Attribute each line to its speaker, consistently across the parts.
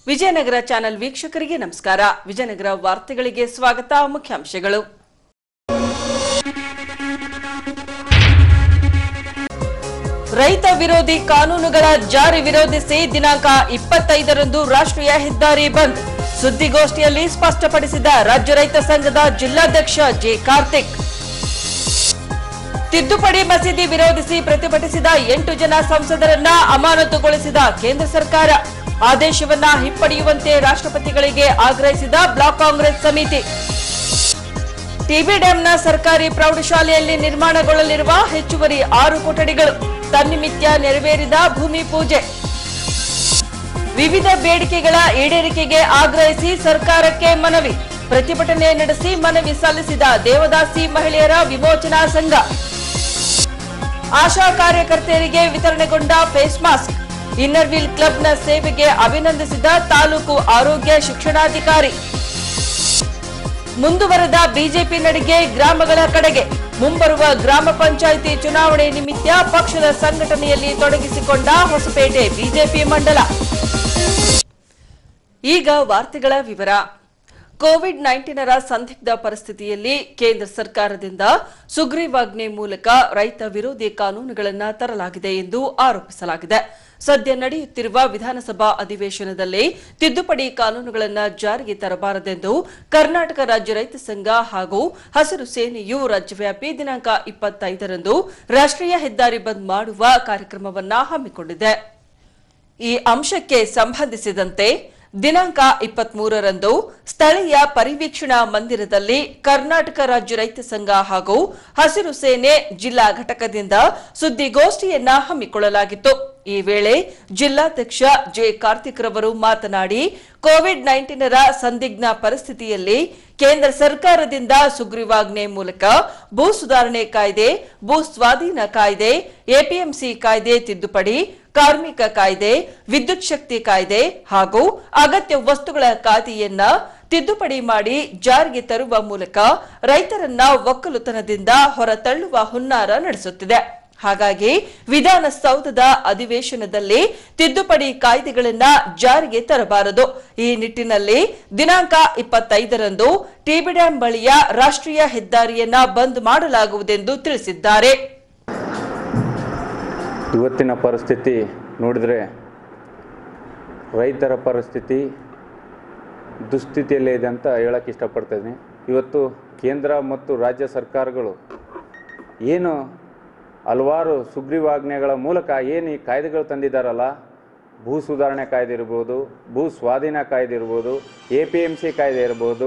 Speaker 1: Vijayanagara channel ವೀಕ್ಷಕರಿಗೆ ನಮಸ್ಕಾರ ವಿಜಯನಗರ ವಾರ್ತೆಗಳಿಗೆ ಸ್ವಾಗತ ಮುಖ್ಯಾಂಶಗಳು ರೈತ ವಿರೋಧಿ ಕಾನೂನುಗಳ ಜಾರಿ ವಿರೋಧಿಸಿ ದಿನಾಂಕ ಇಪ್ಪತ್ತೈದರಂದು ರಾಷ್ಟ್ರೀಯ ಹೆದ್ದಾರಿ ಬಂದ್ ಸುದ್ದಿಗೋಷ್ಠಿಯಲ್ಲಿ ಸ್ಪಷ್ಟಪಡಿಸಿದ ರಾಜ್ಯ ರೈತ ಸಂಘದ ಜಿಲ್ಲಾಧ್ಯಕ್ಷ ಜೆ ಕಾರ್ತಿಕ್ ತಿದ್ದುಪಡಿ ಮಸೀದಿ ವಿರೋಧಿಸಿ ಪ್ರತಿಭಟಿಸಿದ ಎಂಟು ಜನ ಸಂಸದರನ್ನ ಅಮಾನತುಗೊಳಿಸಿದ ಕೇಂದ್ರ ಸರ್ಕಾರ ಆದೇಶವನ್ನ ಹಿಂಪಡೆಯುವಂತೆ ರಾಷ್ಟ್ರಪತಿಗಳಿಗೆ ಆಗ್ರಹಿಸಿದ ಬ್ಲಾಕ್ ಕಾಂಗ್ರೆಸ್ ಸಮಿತಿ ಟಿಬಿ ಡ್ಯಾಂನ ಸರ್ಕಾರಿ ಪ್ರೌಢಶಾಲೆಯಲ್ಲಿ ನಿರ್ಮಾಣಗೊಳ್ಳಲಿರುವ ಹೆಚ್ಚುವರಿ ಆರು ಕೊಠಡಿಗಳು ತನ್ನಿಮಿತ್ಯ ನೆರವೇರಿದ ಭೂಮಿ ಪೂಜೆ ವಿವಿಧ ಬೇಡಿಕೆಗಳ ಈಡೇರಿಕೆಗೆ ಆಗ್ರಹಿಸಿ ಸರ್ಕಾರಕ್ಕೆ ಮನವಿ ಪ್ರತಿಭಟನೆ ನಡೆಸಿ ಮನವಿ ಸಲ್ಲಿಸಿದ ದೇವದಾಸಿ ಮಹಿಳೆಯರ ವಿಮೋಚನಾ ಸಂಘ ಆಶಾ ಕಾರ್ಯಕರ್ತೆಯರಿಗೆ ವಿತರಣೆಗೊಂಡ ಫೇಸ್ ಮಾಸ್ಕ್ ಇನ್ನರ್ ವೀಲ್ ಕ್ಲಬ್ನ ಸೇವೆಗೆ ಅಭಿನಂದಿಸಿದ ತಾಲೂಕು ಆರೋಗ್ಯ ಶಿಕ್ಷಣಾಧಿಕಾರಿ ಮುಂದುವರೆದ ಬಿಜೆಪಿ ನಡಿಗೆ ಗ್ರಾಮಗಳ ಕಡೆಗೆ ಮುಂಬರುವ ಗ್ರಾಮ ಪಂಚಾಯಿತಿ ಚುನಾವಣೆ ನಿಮಿತ್ತ ಪಕ್ಷದ ಸಂಘಟನೆಯಲ್ಲಿ ತೊಡಗಿಸಿಕೊಂಡ ಹೊಸಪೇಟೆ ಬಿಜೆಪಿ ಮಂಡಲ ಈಗ ವಾರ್ತೆಗಳ ವಿವರ ಕೋವಿಡ್ ನೈನ್ಟೀನರ ಸಂದಿಗ್ಧ ಪರಿಸ್ಥಿತಿಯಲ್ಲಿ ಕೇಂದ್ರ ಸರ್ಕಾರದಿಂದ ಸುಗ್ರೀವಾಜ್ಞೆ ಮೂಲಕ ರೈತ ವಿರೋಧಿ ಕಾನೂನುಗಳನ್ನು ತರಲಾಗಿದೆ ಎಂದು ಆರೋಪಿಸಲಾಗಿದೆ ಸದ್ಯ ನಡೆಯುತ್ತಿರುವ ವಿಧಾನಸಭಾ ಅಧಿವೇಶನದಲ್ಲಿ ತಿದ್ದುಪಡಿ ಕಾನೂನುಗಳನ್ನು ಜಾರಿಗೆ ತರಬಾರದೆಂದು ಕರ್ನಾಟಕ ರಾಜ್ಯ ರೈತ ಸಂಘ ಹಾಗೂ ಹಸಿರು ಸೇನೆಯು ರಾಜ್ಯವ್ಯಾಪಿ ದಿನಾಂಕ ಇಪ್ಪತ್ತೈದರಂದು ರಾಷ್ಟ್ರೀಯ ಹೆದ್ದಾರಿ ಬಂದ್ ಮಾಡುವ ಕಾರ್ಯಕ್ರಮವನ್ನು ಹಮ್ಮಿಕೊಂಡಿದೆ ಈ ಅಂಶಕ್ಕೆ ಸಂಬಂಧಿಸಿದಂತೆ ದಿನಾಂಕ ಇಪ್ಪತ್ಮೂರರಂದು ಸ್ಥಳೀಯ ಪರಿವೀಕ್ಷಣಾ ಮಂದಿರದಲ್ಲಿ ಕರ್ನಾಟಕ ರಾಜ್ಯ ರೈತ ಸಂಘ ಹಾಗೂ ಹಸಿರು ಸೇನೆ ಜಿಲ್ಲಾ ಘಟಕದಿಂದ ಸುದ್ದಿಗೋಷ್ಠಿಯನ್ನ ಹಮ್ಮಿಕೊಳ್ಳಲಾಗಿತ್ತು ಈ ವೇಳೆ ಜಿಲ್ಲಾಧ್ಯಕ್ಷ ಜೆ ಕಾರ್ತಿಕ್ ರವರು ಮಾತನಾಡಿ ಕೋವಿಡ್ ನೈನ್ಟೀನರ ಸಂದಿಗ್ಧ ಪರಿಸ್ಥಿತಿಯಲ್ಲಿ ಕೇಂದ್ರ ಸರ್ಕಾರದಿಂದ ಸುಗ್ರೀವಾಜ್ಞೆ ಮೂಲಕ ಭೂ ಸುಧಾರಣೆ ಕಾಯ್ದೆ ಭೂ ಸ್ವಾಧೀನ ಕಾಯ್ದೆ ಎಪಿಎಂಸಿ ಕಾಯ್ದೆ ತಿದ್ದುಪಡಿ ಕಾರ್ಮಿಕ ಕಾಯ್ದೆ ವಿದ್ಯುತ್ ಶಕ್ತಿ ಕಾಯ್ದೆ ಹಾಗೂ ಅಗತ್ಯ ವಸ್ತುಗಳ ಕಾಯ್ದೆಯನ್ನ ತಿದ್ದುಪಡಿ ಮಾಡಿ ಜಾರಿಗೆ ತರುವ ಮೂಲಕ ರೈತರನ್ನ ಒಕ್ಕಲುತನದಿಂದ ಹೊರತಳ್ಳುವ ಹುನ್ನಾರ ನಡೆಸುತ್ತಿದೆ ಹಾಗಾಗಿ ವಿಧಾನಸೌಧದ ಅಧಿವೇಶನದಲ್ಲಿ ತಿದ್ದುಪಡಿ ಕಾಯ್ದೆಗಳನ್ನ ಜಾರಿಗೆ ತರಬಾರದು ಈ ನಿಟ್ಟಿನಲ್ಲಿ ದಿನಾಂಕ ಇಪ್ಪತ್ತೈದರಂದು ಟಿಬಿ ಡ್ಯಾಂ ಬಳಿಯ ರಾಷ್ಟ್ರೀಯ ಹೆದ್ದಾರಿಯನ್ನ ಬಂದ್ ಮಾಡಲಾಗುವುದೆಂದು ತಿಳಿಸಿದ್ದಾರೆ
Speaker 2: ಇವತ್ತಿನ ಪರಿಸ್ಥಿತಿ ನೋಡಿದರೆ ರೈತರ ಪರಿಸ್ಥಿತಿ ದುಸ್ಥಿತಿಯಲ್ಲೇ ಇದೆ ಅಂತ ಹೇಳಕ್ಕೆ ಇಷ್ಟಪಡ್ತಾಯಿದ್ದೀನಿ ಇವತ್ತು ಕೇಂದ್ರ ಮತ್ತು ರಾಜ್ಯ ಸರ್ಕಾರಗಳು ಏನು ಹಲವಾರು ಸುಗ್ರೀವಾಜ್ಞೆಗಳ ಮೂಲಕ ಏನು ಈ ಕಾಯ್ದೆಗಳು ತಂದಿದ್ದಾರಲ್ಲ ಭೂ ಸುಧಾರಣೆ ಕಾಯ್ದೆ ಇರ್ಬೋದು ಭೂ ಸ್ವಾಧೀನ ಕಾಯ್ದೆ ಇರ್ಬೋದು ಎ ಪಿ ಎಮ್ ಸಿ ಕಾಯ್ದೆ ಇರ್ಬೋದು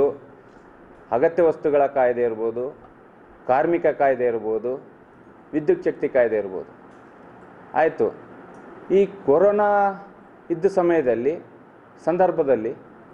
Speaker 2: ಅಗತ್ಯ ವಸ್ತುಗಳ ಕಾಯ್ದೆ ಇರ್ಬೋದು ಕಾರ್ಮಿಕ ಕಾಯ್ದೆ ಇರ್ಬೋದು ವಿದ್ಯುತ್ ಶಕ್ತಿ ಕಾಯ್ದೆ ಇರ್ಬೋದು ಆಯಿತು ಈ ಕೊರೋನಾ ಇದ್ದ ಸಮಯದಲ್ಲಿ ಸಂದರ್ಭದಲ್ಲಿ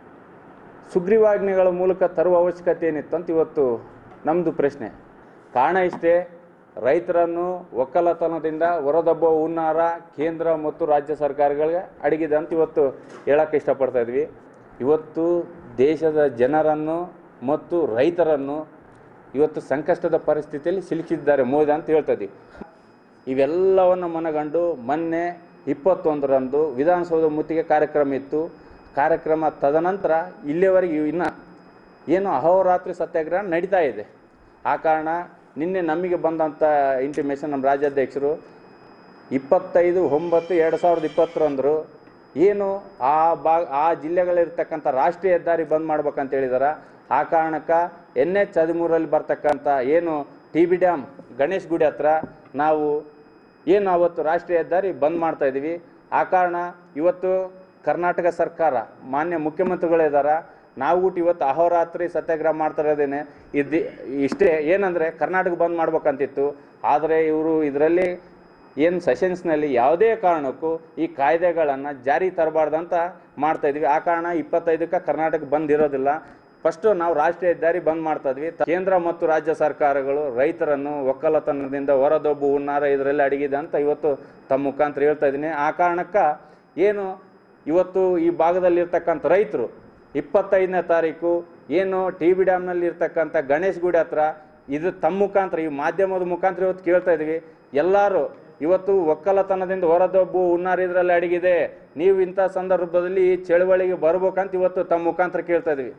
Speaker 2: ಸುಗ್ರೀವಾಜ್ಞೆಗಳ ಮೂಲಕ ತರುವ ಅವಶ್ಯಕತೆ ಏನಿತ್ತು ಅಂತ ಇವತ್ತು ನಮ್ಮದು ಪ್ರಶ್ನೆ ಕಾರಣ ಇಷ್ಟೇ ರೈತರನ್ನು ಒಕ್ಕಲತನದಿಂದ ಹೊರದಬ್ಬ ಹುನ್ನಾರ ಕೇಂದ್ರ ಮತ್ತು ರಾಜ್ಯ ಸರ್ಕಾರಗಳಿಗೆ ಅಡಗಿದೆ ಅಂತ ಇವತ್ತು ಹೇಳಕ್ಕೆ ಇಷ್ಟಪಡ್ತಾ ಇದ್ವಿ ಇವತ್ತು ದೇಶದ ಜನರನ್ನು ಮತ್ತು ರೈತರನ್ನು ಇವತ್ತು ಸಂಕಷ್ಟದ ಪರಿಸ್ಥಿತಿಯಲ್ಲಿ ಸಿಲುಕಿದ್ದಾರೆ ಮೋದಿ ಅಂತ ಹೇಳ್ತಾ ಇದ್ದೀವಿ ಇವೆಲ್ಲವನ್ನು ಮನಗಂಡು ಮೊನ್ನೆ ಇಪ್ಪತ್ತೊಂದರಂದು ವಿಧಾನಸೌಧ ಮುತ್ತಿಗೆ ಕಾರ್ಯಕ್ರಮ ಇತ್ತು ಕಾರ್ಯಕ್ರಮ ತದನಂತರ ಇಲ್ಲಿಯವರೆಗೆ ಇನ್ನು ಏನು ಅಹೋರಾತ್ರಿ ಸತ್ಯಾಗ್ರಹ ನಡೀತಾ ಇದೆ ಆ ಕಾರಣ ನಿನ್ನೆ ನಮಗೆ ಬಂದಂಥ ಇಂಟಿಮೇಷನ್ ನಮ್ಮ ರಾಜ್ಯಾಧ್ಯಕ್ಷರು ಇಪ್ಪತ್ತೈದು ಒಂಬತ್ತು ಎರಡು ಸಾವಿರದ ಇಪ್ಪತ್ತರಂದರು ಏನು ಆ ಬಾ ಆ ಜಿಲ್ಲೆಗಳಿರ್ತಕ್ಕಂಥ ರಾಷ್ಟ್ರೀಯ ಹೆದ್ದಾರಿ ಬಂದ್ ಮಾಡ್ಬೇಕಂತ ಹೇಳಿದಾರೆ ಆ ಕಾರಣಕ್ಕೆ ಎನ್ ಎಚ್ ಹದಿಮೂರಲ್ಲಿ ಬರ್ತಕ್ಕಂಥ ಏನು ಟಿ ಬಿ ಡ್ಯಾಮ್ ಗಣೇಶ್ ಗುಡಿ ಹತ್ರ ನಾವು ಏನು ಅವತ್ತು ರಾಷ್ಟ್ರೀಯ ಹೆದ್ದಾರಿ ಬಂದ್ ಮಾಡ್ತಾ ಇದ್ದೀವಿ ಆ ಕಾರಣ ಇವತ್ತು ಕರ್ನಾಟಕ ಸರ್ಕಾರ ಮಾನ್ಯ ಮುಖ್ಯಮಂತ್ರಿಗಳಿದ್ದಾರೆ ನಾವು ಊಟ ಇವತ್ತು ಅಹೋರಾತ್ರಿ ಸತ್ಯಾಗ್ರಹ ಮಾಡ್ತಾ ಇರೋದೇನೆ ಇದು ಇಷ್ಟೇ ಏನಂದರೆ ಕರ್ನಾಟಕ ಬಂದ್ ಮಾಡ್ಬೇಕಂತಿತ್ತು ಆದರೆ ಇವರು ಇದರಲ್ಲಿ ಏನು ಸೆಷನ್ಸ್ನಲ್ಲಿ ಯಾವುದೇ ಕಾರಣಕ್ಕೂ ಈ ಕಾಯ್ದೆಗಳನ್ನು ಜಾರಿ ತರಬಾರ್ದಂತ ಮಾಡ್ತಾ ಇದ್ವಿ ಆ ಕಾರಣ ಇಪ್ಪತ್ತೈದಕ್ಕೆ ಕರ್ನಾಟಕ ಬಂದ್ ಇರೋದಿಲ್ಲ ಫಸ್ಟು ನಾವು ರಾಷ್ಟ್ರೀಯ ಹೆದ್ದಾರಿ ಬಂದ್ ಮಾಡ್ತಾ ಇದ್ವಿ ಕೇಂದ್ರ ಮತ್ತು ರಾಜ್ಯ ಸರ್ಕಾರಗಳು ರೈತರನ್ನು ಒಕ್ಕಲತನದಿಂದ ಹೊರದೊಬ್ಬು ಹುನ್ನಾರ ಇದರಲ್ಲಿ ಅಡಗಿದೆ ಅಂತ ಇವತ್ತು ತಮ್ಮ ಮುಖಾಂತರ ಹೇಳ್ತಾ ಇದ್ದೀನಿ ಆ ಕಾರಣಕ್ಕೆ ಏನು ಇವತ್ತು ಈ ಭಾಗದಲ್ಲಿರ್ತಕ್ಕಂಥ ರೈತರು ಇಪ್ಪತ್ತೈದನೇ ತಾರೀಕು ಏನು ಟಿ ಬಿ ಡ್ಯಾಮ್ನಲ್ಲಿ ಇರ್ತಕ್ಕಂಥ ಗಣೇಶ್ ಗುಡಿ ಹತ್ರ ಇದು ತಮ್ಮ ಮುಖಾಂತರ ಈ ಮಾಧ್ಯಮದ ಮುಖಾಂತರ ಇವತ್ತು ಕೇಳ್ತಾ ಇದ್ವಿ ಎಲ್ಲರೂ ಇವತ್ತು ಒಕ್ಕಲತನದಿಂದ ಹೊರದೊಬ್ಬು ಹುನ್ನಾರ ಇದರಲ್ಲಿ ಅಡಗಿದೆ ನೀವು ಇಂಥ ಸಂದರ್ಭದಲ್ಲಿ ಈ ಚಳವಳಿಗೆ ಬರ್ಬೇಕಂತ ಇವತ್ತು ತಮ್ಮ ಮುಖಾಂತರ ಕೇಳ್ತಾ ಇದೀವಿ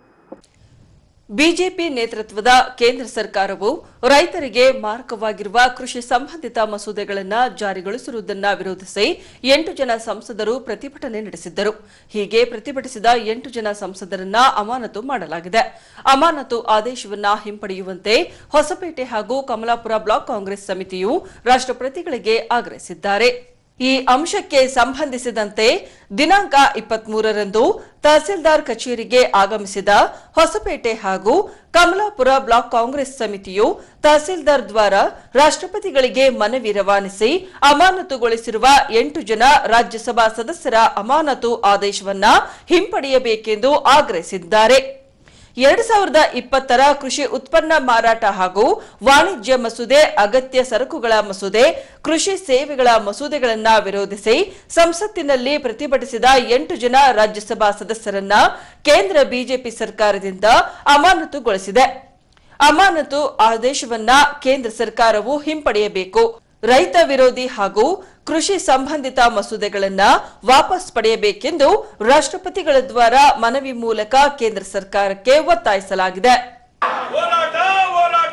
Speaker 1: ಬಿಜೆಪಿ ನೇತೃತ್ವದ ಕೇಂದ್ರ ಸರ್ಕಾರವು ರೈತರಿಗೆ ಮಾರಕವಾಗಿರುವ ಕೃಷಿ ಸಂಬಂಧಿತ ಮಸೂದೆಗಳನ್ನು ಜಾರಿಗೊಳಿಸಿರುವುದನ್ನು ವಿರೋಧಿಸಿ ಎಂಟು ಜನ ಸಂಸದರು ಪ್ರತಿಭಟನೆ ನಡೆಸಿದ್ದರು ಹೀಗೆ ಪ್ರತಿಭಟಿಸಿದ ಎಂಟು ಜನ ಸಂಸದರನ್ನ ಅಮಾನತು ಮಾಡಲಾಗಿದೆ ಅಮಾನತು ಆದೇಶವನ್ನ ಹಿಂಪಡೆಯುವಂತೆ ಹೊಸಪೇಟೆ ಹಾಗೂ ಕಮಲಾಪುರ ಬ್ಲಾಕ್ ಕಾಂಗ್ರೆಸ್ ಸಮಿತಿಯು ರಾಷ್ಟ್ರಪತಿಗಳಿಗೆ ಆಗ್ರಹಿಸಿದ್ದಾರೆ ಈ ಅಂಶಕ್ಕೆ ಸಂಬಂಧಿಸಿದಂತೆ ದಿನಾಂಕ ಇಪ್ಪತ್ಮೂರರಂದು ತಹಸೀಲ್ದಾರ್ ಕಚೇರಿಗೆ ಆಗಮಿಸಿದ ಹೊಸಪೇಟೆ ಹಾಗೂ ಕಮಲಾಪುರ ಬ್ಲಾಕ್ ಕಾಂಗ್ರೆಸ್ ಸಮಿತಿಯು ತಹಸೀಲ್ದಾರ್ ದ್ವಾರ ರಾಷ್ಟ್ರಪತಿಗಳಿಗೆ ಮನವಿ ರವಾನಿಸಿ ಅಮಾನತುಗೊಳಿಸಿರುವ ಎಂಟು ಜನ ರಾಜ್ಯಸಭಾ ಸದಸ್ಯರ ಅಮಾನತು ಆದೇಶವನ್ನ ಹಿಂಪಡೆಯಬೇಕೆಂದು ಆಗ್ರಹಿಸಿದ್ದಾರೆ ಎರಡು ಸಾವಿರದ ಇಪ್ಪತ್ತರ ಕೃಷಿ ಉತ್ಪನ್ನ ಮಾರಾಟ ಹಾಗೂ ವಾಣಿಜ್ಯ ಮಸೂದೆ ಅಗತ್ಯ ಸರಕುಗಳ ಮಸೂದೆ ಕೃಷಿ ಸೇವೆಗಳ ಮಸೂದೆಗಳನ್ನ ವಿರೋಧಿಸಿ ಸಂಸತ್ತಿನಲ್ಲಿ ಪ್ರತಿಭಟಿಸಿದ ಎಂಟು ಜನ ರಾಜ್ಯಸಭಾ ಸದಸ್ಯರನ್ನ ಕೇಂದ್ರ ಬಿಜೆಪಿ ಸರ್ಕಾರದಿಂದ ಅಮಾನತುಗೊಳಿಸಿದೆ ಅಮಾನತು ಆದೇಶವನ್ನ ಕೇಂದ್ರ ಸರ್ಕಾರವು ಹಿಂಪಡೆಯಬೇಕು ರೈತ ವಿರೋಧಿ ಹಾಗೂ ಕೃಷಿ ಸಂಬಂಧಿತ ಮಸೂದೆಗಳನ್ನ ವಾಪಸ್ ಪಡೆಯಬೇಕೆಂದು ರಾಷ್ಟ್ರಪತಿಗಳ ದ್ವಾರ ಮನವಿ ಮೂಲಕ ಕೇಂದ್ರ ಸರ್ಕಾರಕ್ಕೆ ಒತ್ತಾಯಿಸಲಾಗಿದೆ
Speaker 3: ಹೋರಾಟ ಹೋರಾಟ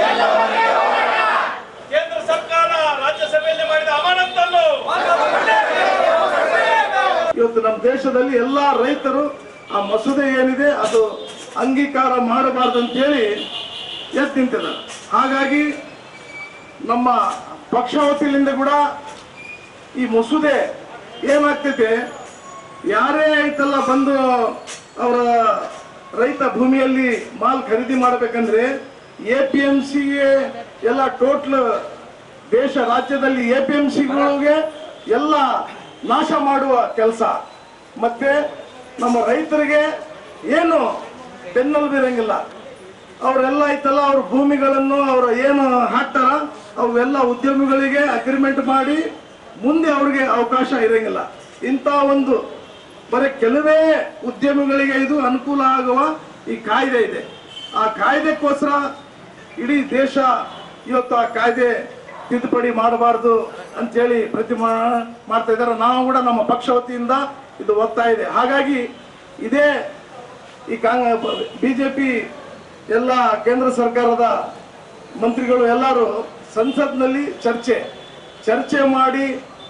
Speaker 3: ಕೇಂದ್ರ ಸರ್ಕಾರ ರಾಜ್ಯಸಭೆಯಲ್ಲಿ ಮಾಡಿದ ಅಮಾನತನ್ನು
Speaker 4: ಇವತ್ತು ನಮ್ಮ ದೇಶದಲ್ಲಿ ಎಲ್ಲಾ ರೈತರು ಆ ಮಸೂದೆ ಏನಿದೆ ಅದು ಅಂಗೀಕಾರ ಮಾಡಬಾರ್ದು ಅಂತೇಳಿ ಎದ್ದು ನಿಂತಿದ್ದಾರೆ ಹಾಗಾಗಿ ನಮ್ಮ ಪಕ್ಷ ವತಿಯಿಂದ ಕೂಡ ಈ ಮಸೂದೆ ಏನಾಗ್ತೈತೆ ಯಾರೇ ಐತಲ್ಲ ಬಂದು ಅವರ ರೈತ ಭೂಮಿಯಲ್ಲಿ ಮಾಲ್ ಖರೀದಿ ಮಾಡಬೇಕಂದ್ರೆ ಎ ಪಿ ಎಂ ಸಿಗೆ ಎಲ್ಲ ಟೋಟ್ಲ್ ದೇಶ ರಾಜ್ಯದಲ್ಲಿ ಎ ಪಿ ಎಂ ಸಿಗಳಿಗೆ ಎಲ್ಲ ನಾಶ ಮಾಡುವ ಕೆಲಸ ಮತ್ತೆ ನಮ್ಮ ರೈತರಿಗೆ ಏನು ಬೆನ್ನೆಲುಬು ಇರಂಗಿಲ್ಲ ಅವರೆಲ್ಲ ಐತಲ್ಲ ಅವ್ರ ಭೂಮಿಗಳನ್ನು ಅವ್ರ ಏನು ಹಾಕ್ತಾರ ಅವೆಲ್ಲ ಉದ್ಯಮಿಗಳಿಗೆ ಅಗ್ರಿಮೆಂಟ್ ಮಾಡಿ ಮುಂದೆ ಅವ್ರಿಗೆ ಅವಕಾಶ ಇರಂಗಿಲ್ಲ ಇಂಥ ಒಂದು ಬರೀ ಕೆಲವೇ ಉದ್ಯಮಿಗಳಿಗೆ ಇದು ಅನುಕೂಲ ಆಗುವ ಈ ಕಾಯ್ದೆ ಇದೆ ಆ ಕಾಯ್ದೆಗೋಸ್ಕರ ಇಡೀ ದೇಶ ಇವತ್ತು ಆ ಕಾಯ್ದೆ ತಿದ್ದುಪಡಿ ಮಾಡಬಾರ್ದು ಅಂತೇಳಿ ಪ್ರತಿಮಾ ಮಾಡ್ತಾ ಇದ್ದಾರೆ ನಾವು ಕೂಡ ನಮ್ಮ ಪಕ್ಷ ವತಿಯಿಂದ ಇದು ಒತ್ತಾ ಇದೆ ಹಾಗಾಗಿ ಇದೇ ಈ ಕಾಂಗ್ ಬಿಜೆಪಿ ಎಲ್ಲ ಕೇಂದ್ರ ಸರ್ಕಾರದ ಮಂತ್ರಿಗಳು ಎಲ್ಲರೂ ಸಂಸತ್ನಲ್ಲಿ ಚರ್ಚೆ ಚರ್ಚೆ ಮಾಡಿ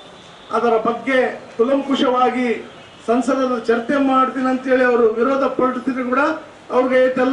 Speaker 4: ಅದರ ಬಗ್ಗೆ ತುಲಂಕುಷವಾಗಿ ಸಂಸದಲ್ಲಿ ಚರ್ಚೆ ಮಾಡ್ತೀನಿ ಅಂತೇಳಿ ಅವರು ವಿರೋಧ ಪಡಿಸಿದ್ರು ಕೂಡ ಅವ್ರಿಗೆ ಐತಲ್ಲ